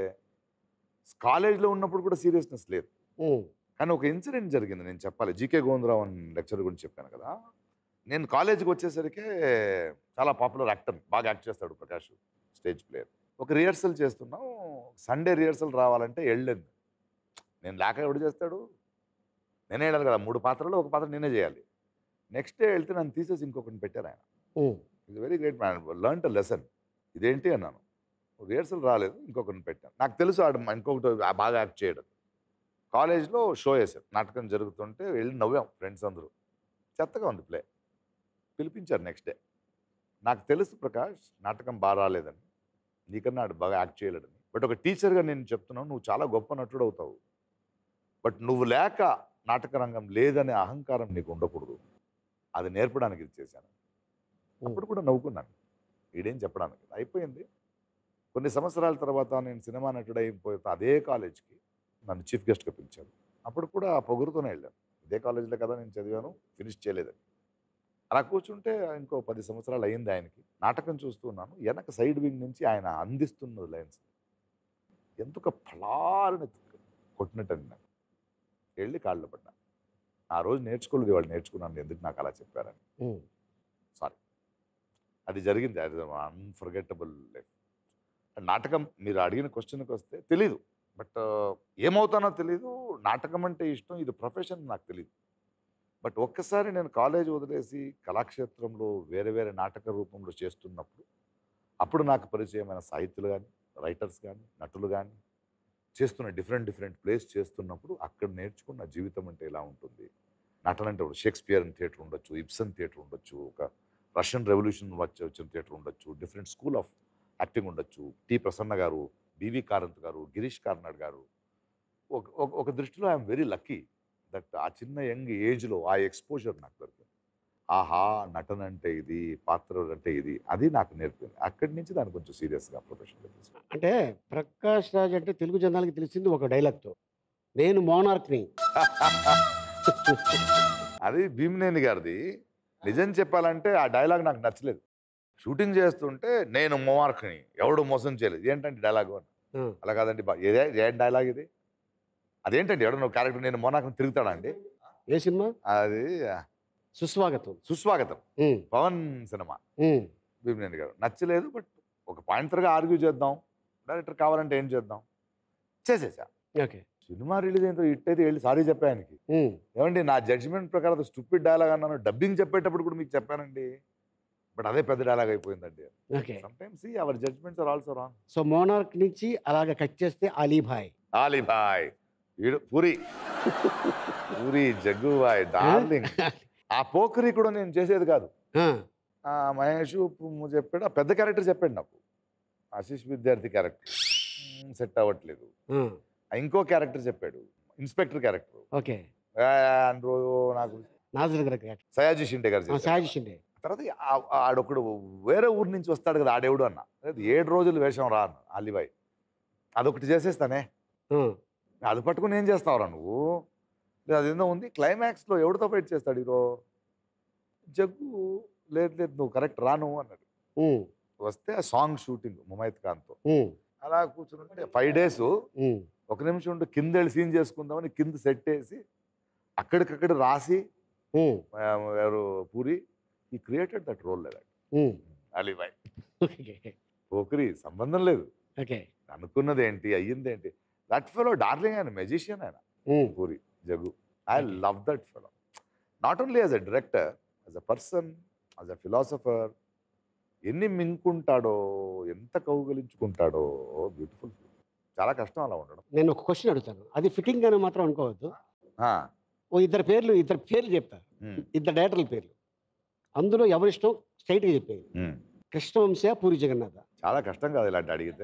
కాలేజ్లో ఉన్నప్పుడు కూడా సీరియస్నెస్ లేదు ఉమ్, కానీ ఒక ఇన్సిడెంట్ జరిగింది నేను చెప్పాలి జీకే గోవిందరావు అని లెక్చర్ గురించి చెప్పాను కదా నేను కాలేజీకి వచ్చేసరికి చాలా పాపులర్ యాక్టర్ బాగా యాక్ట్ చేస్తాడు ప్రకాష్ స్టేజ్ ప్లేయర్ ఒక రిహర్సల్ చేస్తున్నాం సండే రిహర్సల్ రావాలంటే వెళ్ళింది నేను లేక ఎవడు చేస్తాడు నేనే వెళ్ళాలి కదా మూడు పాత్రలు ఒక పాత్ర నేనే చేయాలి నెక్స్ట్ డే వెళ్తే నన్ను తీసేసి ఇంకొకరిని పెట్టారు ఆయన um, it's very great man learn to lesson ఇదేంటి అన్నాను రిహర్సల్ రాలేదు ఇంకొకరిని పెట్టాను నాకు తెలుసు ఆడు ఇంకొకటి బాగా యాక్ట్ చేయడం కాలేజ్లో షో వేసారు నాటకం జరుగుతుంటే వెళ్ళి నవ్వాం ఫ్రెండ్స్ అందరూ చెత్తగా ఉంది ప్లే పిలిపించారు నెక్స్ట్ డే నాకు తెలుసు ప్రకాష్ నాటకం బాగా రాలేదని నీకన్నా ఆడు బాగా యాక్ట్ చేయలేడని బట్ ఒక టీచర్గా నేను చెప్తున్నాను నువ్వు చాలా గొప్ప నటుడు అవుతావు బట్ నువ్వు లేక నాటక రంగం లేదనే అహంకారం నీకు ఉండకూడదు అది నేర్పడానికి ఇది చేశాను అప్పుడు కూడా నవ్వుకున్నాను ఈడేం చెప్పడానికి అయిపోయింది కొన్ని సంవత్సరాల తర్వాత నేను సినిమా నటుడు అయిపోతే అదే కాలేజ్కి నన్ను చీఫ్ గెస్ట్గా పిలిచారు అప్పుడు కూడా ఆ పొగురుతోనే వెళ్ళాను ఇదే కాలేజీలో కదా నేను చదివాను ఫినిష్ చేయలేదని అలా కూర్చుంటే ఇంకో పది సంవత్సరాలు అయింది ఆయనకి నాటకం చూస్తున్నాను వెనక సైడ్ వింగ్ నుంచి ఆయన అందిస్తున్న లైన్స్ ఎందుకు ఫలారుని కొట్టినట్టు నాకు వెళ్ళి కాళ్ళు పడ్డా ఆ రోజు నేర్చుకోలేదు వాళ్ళు నేర్చుకున్నాను ఎందుకు నాకు అలా చెప్పారని ఉమ్. సారీ అది జరిగింది అది అన్ఫర్గెటబుల్ లైఫ్ నాటకం మీరు అడిగిన క్వశ్చన్కి వస్తే తెలీదు బట్ ఏమవుతానో తెలీదు నాటకం అంటే ఇష్టం ఇది ప్రొఫెషన్ నాకు తెలియదు బట్ ఒక్కసారి నేను కాలేజ్ వదిలేసి కళాక్షేత్రంలో వేరే వేరే నాటక రూపంలో చేస్తున్నప్పుడు అప్పుడు నాకు పరిచయమైన సాహిత్యులు కానీ రైటర్స్ కానీ నటులు కానీ చేస్తున్న డిఫరెంట్ డిఫరెంట్ ప్లేస్ చేస్తున్నప్పుడు అక్కడ నేర్చుకున్న జీవితం అంటే ఎలా ఉంటుంది నటన అంటే షేక్స్పియర్ థియేటర్ ఉండొచ్చు ఇబ్సన్ థియేటర్ ఉండొచ్చు ఒక రష్యన్ రెవల్యూషన్ వచ్చి వచ్చిన థియేటర్ ఉండొచ్చు డిఫరెంట్ స్కూల్ ఆఫ్ యాక్టింగ్ ఉండొచ్చు టి ప్రసన్న గారు బివి కారంత్ గారు గిరీష్ కార్నాడ్ గారు ఒక ఒక- ఒక దృష్టిలో ఐఎమ్ వెరీ లక్కీ దట్ ఆ చిన్న యంగ్ ఏజ్లో ఆ ఎక్స్పోజర్ నాకు దొరికింది ఆహా నటన అంటే ఇది పాత్ర అంటే ఇది అది నాకు నేర్పింది అక్కడి నుంచి దాన్ని కొంచెం సీరియస్గా ప్రొఫెషన్గా తీసుకున్నాను అంటే ప్రకాష్ రాజ్ అంటే తెలుగు జనాలకి తెలిసింది ఒక డైలాగ్తో నేను మోనార్క్ని అది భీమినేని గారిది నిజం చెప్పాలంటే ఆ డైలాగ్ నాకు నచ్చలేదు షూటింగ్ చేస్తుంటే నేను మోమార్క్ని ఎవడు మోసం చేయలేదు ఏంటంటే డైలాగ్ అని ఆ. అలా కాదండి బా ఇదే ఏం డైలాగ్ ఇది అదేంటండి ఎవడో క్యారెక్టర్ నేను మోనార్క్ని తిరుగుతాడా అండి ఏ సినిమా అది సుస్వాగతం సుస్వాగతం ఉమ్, పవన్ సినిమా ఉమ్, భీమినేని గారు నచ్చలేదు బట్ ఒక పాయింటర్గా ఆర్గ్యూ చేద్దాం డైరెక్టర్ కావాలంటే ఏం చేద్దాం చేసేసా ఓకే సినిమా రిలీజ్ అయిన హిట్ అయితే వెళ్ళి సారీ చెప్పా ఆయనకి ఉమ్, ఏమండి నా జడ్జిమెంట్ ప్రకారం స్టూపిడ్ డైలాగ్ అన్నాను డబ్బింగ్ చెప్పేటప్పుడు కూడా మీకు చెప్పానండి బట్ అదే పెద్ద డైలాగ్ అయిపోయిందండి okay some times our judgements are also wrong so Monarch నుంచి అలాగ కట్ చేస్తే అలీభాయ్ ఆలి భాయ్ వీడు పూరి పూరి జగ్గు భాయ్ డార్లింగ్ ఆ పోకరి కూడా నేను చేసేది కాదు ఆ, ఆ మహేష్ పు- చెప్పాడు ఆ పెద్ద క్యారెక్టర్ చెప్పాడు నాకు ఆశీష్ విద్యార్థి క్యారెక్టర్ సెట్ అవ్వట్లేదు ఆ, ఆ ఇంకో క్యారెక్టర్ చెప్పాడు ఇన్స్పెక్టర్ క్యారెక్టర్ ఓకే అండ్రో నాకు నాజర్ గారు సయాజీ షిండే గారు చేశారు. సాయి షిండే తర్వాత ఆ- ఆడొకడు వేరే ఊరు నుంచి వస్తాడు కదా ఆడేవుడు అన్న అదే ఏడు రోజులు వేషం రా అన్న అలీబాయ్ అదొకటి చేసేస్తానే ఆ, అది పట్టుకుని ఏం చేస్తావురా నువ్వు లేదు అదేందో ఉంది క్లైమాక్స్లో ఎవడితో ఫైట్ చేస్తాడు హీరో జగ్గు లేదు లేదు నువ్వు కరెక్ట్ రా నువ్వు అన్నాడు ఉమ్, వస్తే ఆ సాంగ్ షూటింగ్ ముమైత్ ఖాన్తో ఉమ్, అలా కూర్చుంటే ఫైవ్ డేస్ ఉమ్, ఒక నిమిషం ఉండి కింద వెళ్ళి సీన్ చేసుకుందామని కింద సెట్ వేసి అక్కడికక్కడ రాసి ఉమ్, ఆ, ఎవరు పూరి ఈ క్రియేటెడ్ దట్ రోల్ లేదా ఉమ్. అలీబాయ్ ఓకే పోకరి సంబంధం లేదు ఓకే అనుకున్నది ఏంటి అయ్యింది ఏంటి దట్ ఫెలో డార్లింగ్ ఆయన మెజిషియన్ ఆయన ఉమ్, Puri Jaggu I love that fellow not only as a director as a person as a philosopher ఎన్ని మింకుంటాడో ఎంత కౌగలించుకుంటాడో బ్యూటిఫుల్ చాలా కష్టం అలా ఉండడం నేను ఒక క్వశ్చన్ అడుగుతాను అది ఫిట్టింగ్ అని మాత్రం అనుకోవద్దు ఆ, ఓ ఇద్దరు పేర్లు ఇద్దరు పేర్లు చెప్తారు ఉమ్, ఇద్దరు డైరెక్టర్ల పేర్లు అందులో ఎవరిష్టం స్ట్రైట్గా చెప్పేది ఉమ్. కృష్ణవంశ పూరి జగన్నాథ చాలా కష్టం కాదు ఇలాంటి అడిగితే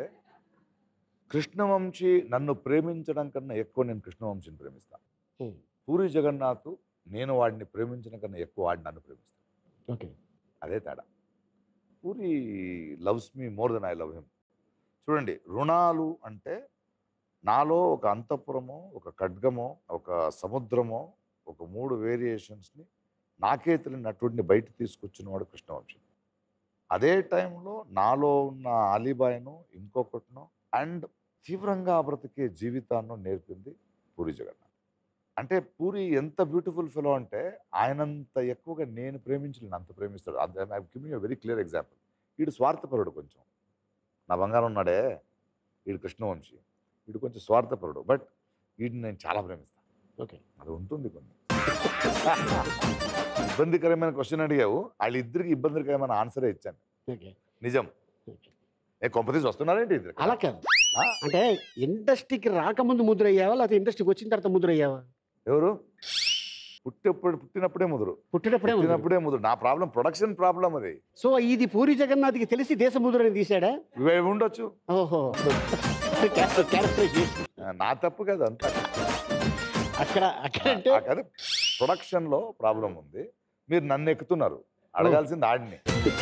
కృష్ణవంశీ నన్ను ప్రేమించడం కన్నా ఎక్కువ నేను కృష్ణవంశీని ప్రేమిస్తాను ఉమ్, పూరి జగన్నాథ్ నేను వాడిని ప్రేమించడం కన్నా ఎక్కువ వాడు నన్ను ప్రేమిస్తాను ఓకే అదే తేడా Puri loves me more than I love him చూడండి రుణాలు అంటే నాలో ఒక అంతఃపురమో ఒక ఖడ్గమో ఒక సముద్రమో ఒక మూడు వేరియేషన్స్ని నాకే తెలియని నటుడిని బయట తీసుకొచ్చిన వాడు కృష్ణవంశీ అదే టైంలో నాలో ఉన్న అలీబాయ్ను ఇంకొకటినో అండ్ తీవ్రంగా బ్రతికే జీవితాన్ని నేర్పింది పూరి జగన్నాథ్ అంటే పూరి ఎంత బ్యూటిఫుల్ ఫెలో అంటే ఆయనంత ఎక్కువగా నేను ప్రేమించలేను అంత ప్రేమిస్తాడు I give you very clear example వీడు స్వార్థపరుడు కొంచెం నా బంగారం ఉన్నాడే వీడు కృష్ణవంశీ వీడు కొంచెం స్వార్థపరుడు బట్ వీడిని నేను చాలా ప్రేమిస్తాను ఓకే అది ఉంటుంది కొన్ని ఇబ్బందికరమైన క్వశ్చన్ అడిగావు వాళ్ళిద్దరికి ఇబ్బందికరమైన ఆన్సరే ఇచ్చాను ఓకే నిజం ఓకే. ఏ కొంపతీసి వస్తున్నారేంటి ఇద్దరు అలా కాదు ఆ? అంటే ఇండస్ట్రీకి రాకముందు ముద్ర అయ్యావా లేకపోతే ఇండస్ట్రీకి వచ్చిన తర్వాత ముద్ర అయ్యావా ఎవరు పుట్టేప్పుడు పుట్టినప్పుడే ముదురు పుట్టినప్పుడే ముద్ర. పుట్టినప్పుడే ముదురు నా ప్రాబ్లం ప్రొడక్షన్ ప్రాబ్లం అది సో ఇది పూరి జగన్నాథ్కి తెలిసి దేశ ముద్రని తీసాడా ఇవే ఉండొచ్చు ఓహో క్యారెక్టర్ క్యారెక్టరైజేషన్ ఆ, నా తప్పు కాదు అంతా అక్కడ అక్కడ అంటే అదే ప్రొడక్షన్ లో ప్రాబ్లం ఉంది మీరు నన్ను ఎక్కుతున్నారు అడగాల్సింది ఆడిని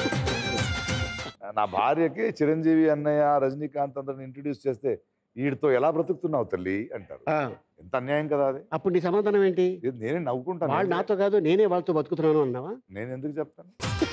నా భార్యకి చిరంజీవి అన్నయ్య రజనీకాంత్ అందరిని ఇంట్రడ్యూస్ చేస్తే వీడితో ఎలా బ్రతుకుతున్నావు తల్లి అంటారు ఆ, ఎంత అన్యాయం కదా అది అప్పుడు నీ సమాధానం ఏంటి ఇది నేనే నవ్వుకుంటాను వాళ్ళు నాతో కాదు నేనే వాళ్ళతో బతుకుతున్నాను అన్నావా నేను ఎందుకు చెప్తాను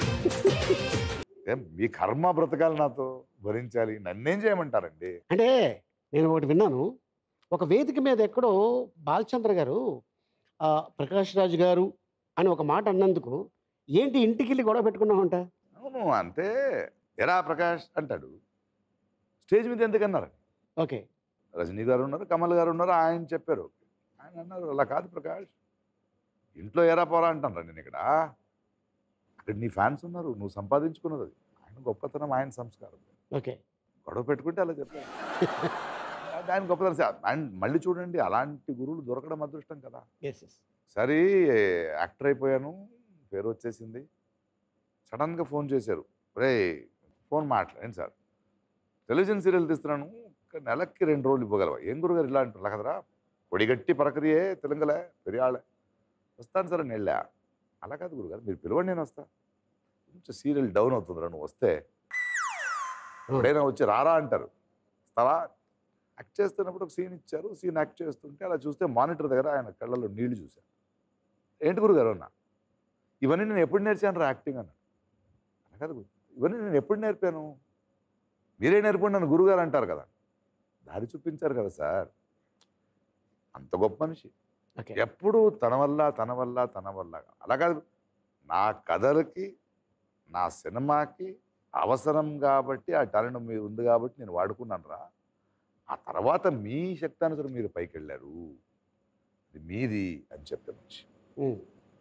ఏం మీ కర్మ బ్రతకాలి నాతో భరించాలి నన్నేం చేయమంటారండి అంటే నేను ఒకటి విన్నాను ఒక వేదిక మీద ఎక్కడో బాలచంద్ర గారు ఆ, ప్రకాష్ రాజు గారు అని ఒక మాట అన్నందుకు ఏంటి ఇంటికి వెళ్ళి గొడవ పెట్టుకున్నావంట అవును అంతే ఎరా ప్రకాష్ అంటాడు స్టేజ్ మీద ఎందుకన్నారు ఓకే రజనీ గారు ఉన్నారు కమల్ గారు ఉన్నారు ఆయన చెప్పారు ఆయన అన్నారు అలా కాదు ప్రకాష్ ఇంట్లో ఎరా పోరా అంటాను నేను ఇక్కడ అక్కడ నీ ఫ్యాన్స్ ఉన్నారు నువ్వు సంపాదించుకున్నది అది ఆయన గొప్పతనం ఆయన సంస్కారం ఓకే గొడవ పెట్టుకుంటే అలా చెప్పారు ఆయన గొప్పతనం సార్ అండ్ మళ్ళీ చూడండి అలాంటి గురువులు దొరకడం అదృష్టం కదా ఎస్ ఎస్ సరే యాక్టర్ అయిపోయాను పేరు వచ్చేసింది సడన్గా ఫోన్ చేశారు రే ఫోన్ మాట్లాడండి సార్ టెలివిజన్ సీరియల్ తీస్తున్నాను ఒక నెలకి రెండు రోజులు ఇవ్వగలవా ఏం గురుగారు ఇలా అంటారు కదరా పొడిగట్టి పరకరియే తెలంగలే పెరియాళే వస్తాను సార్ అని వెళ్ళా అలా కాదు గురుగారు మీరు పిలవండి నేను వస్తా కొంచెం సీరియల్ డౌన్ అవుతుందిరా నువ్వు వస్తే ఎప్పుడైనా వచ్చి రారా అంటారు వస్తావా యాక్ట్ చేస్తున్నప్పుడు ఒక సీన్ ఇచ్చారు సీన్ యాక్ట్ చేస్తుంటే అలా చూస్తే మానిటర్ దగ్గర ఆయన కళ్ళలో నీళ్లు చూశాను ఏంటి గురుగారు అన్న ఇవన్నీ నేను ఎప్పుడు నేర్చాను రా యాక్టింగ్ అన్నాడు అలా కాదు గురు. ఇవన్నీ నేను ఎప్పుడు నేర్పాను మీరే నేర్పండి నన్ను గురుగారు అంటారు కదా దారి చూపించారు కదా సార్ అంత గొప్ప మనిషి ఓకే ఎప్పుడు తన వల్ల తన వల్ల తన వల్ల అలా కాదు నా కథలకి నా సినిమాకి అవసరం కాబట్టి ఆ టాలెంట్ మీద ఉంది కాబట్టి నేను వాడుకున్నాను రా ఆ తర్వాత మీ శక్తానుసరం మీరు పైకి వెళ్ళారు ఇది మీది అని చెప్తే మంచి ఉమ్.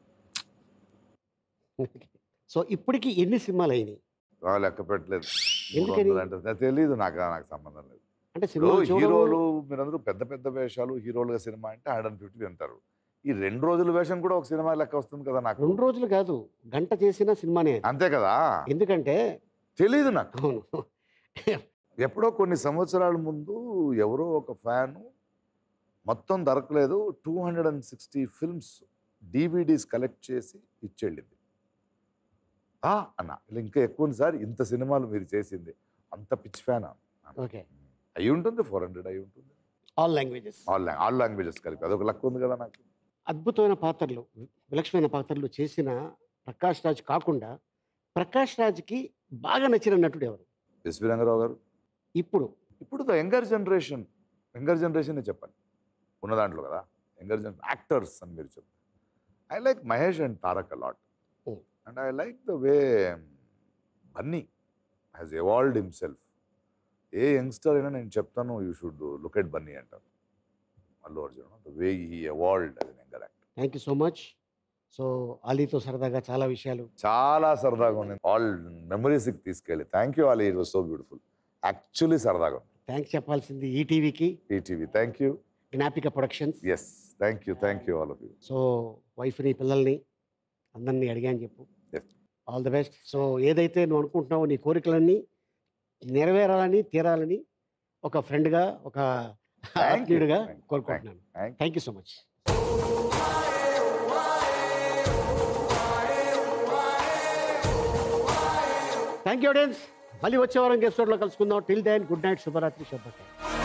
సో ఇప్పటికి ఎన్ని సినిమాలు అయినాయి ఆ, లెక్క పెట్టలేదు ఎందుకని? మూడు వందలు అంటే నాకు తెలియదు నాకు నాకు సంబంధం లేదు అంటే ఇప్పుడు సినిమాలు చూడడం- హీరోలు మీరందరూ పెద్ద పెద్ద వేషాలు హీరోలుగా సినిమా అంటే హండ్రెడ్ అండ్ ఫిఫ్టీ అంటారు ఈ రెండు రోజుల వేషం కూడా ఒక సినిమా లెక్క వస్తుంది కదా నాకు రెండు రోజులు కాదు గంట చేసిన సినిమానే అది. అంతే కదా ఎందుకంటే తెలియదు నాకు అవును ఎప్పుడో కొన్ని సంవత్సరాల ముందు ఎవరో ఒక ఫ్యాన్ మొత్తం దొరకలేదు two hundred and sixty films DVDs collect చేసి ఇచ్చేళ్ళింది ఆ అన్న ఇలా ఇంకా ఎక్కువ ఉంది సార్ ఇంత సినిమాలు మీరు చేసింది అంత పిచ్ ఫ్యాన్ ఓకే అయి ఉంటుంది ఫోర్ హండ్రెడ్ అయి ఉంటుంది all languages all long all languages కలిపి అదొక లక్ ఉంది కదా నాకు అద్భుతమైన పాత్రలు విలక్షణమైన పాత్రలు చేసిన ప్రకాష్ రాజ్ కాకుండా ప్రకాష్ రాజ్కి బాగా నచ్చిన నటుడు ఎవరు ఎస్వి రంగారావు గారు ఇప్పుడు ఇప్పుడు the younger generation younger generation చెప్పాలి ఉన్న దాంట్లో కదా యంగర్ జనరేషన్ యాక్టర్స్ అని మీరు చెప్తారు I like Mahesh and Tarak a lot Oh. And I like the way Bunny has evolved himself a youngster అయినా నేను చెప్తాను you should look at Bunny అంటాను Allu Arjun the way he evolved as an younger actor thank you so much so అలీతో సరదాగా చాలా విషయాలు చాలా సరదాగా ఉంది ఆల్ మెమరీస్కి తీసుకెళ్ళి thank you all it was so beautiful actually సరదాగా ఉంది థ్యాంక్స్ చెప్పాల్సింది ఈటీవీకి ETV thank you Gnapika productions yes thank you thank you all of you so వైఫ్ని పిల్లల్ని అందరినీ అడిగాను చెప్పు Yes. All the best so ఏదైతే నువ్వు అనుకుంటున్నావో నీ కోరికలన్నీ నెరవేరాలని తీరాలని ఒక ఫ్రెండ్గా ఒక you. ఆత్మీయుడిగా Thank you. కోరుకుంటున్నాను Thank thank you so much thank you audience మళ్ళీ వచ్చే వారం ఎపిసోడ్లో కలుసుకుందాం టిల్ దెన్ గుడ్ నైట్ శుభరాత్రి శుభకాయ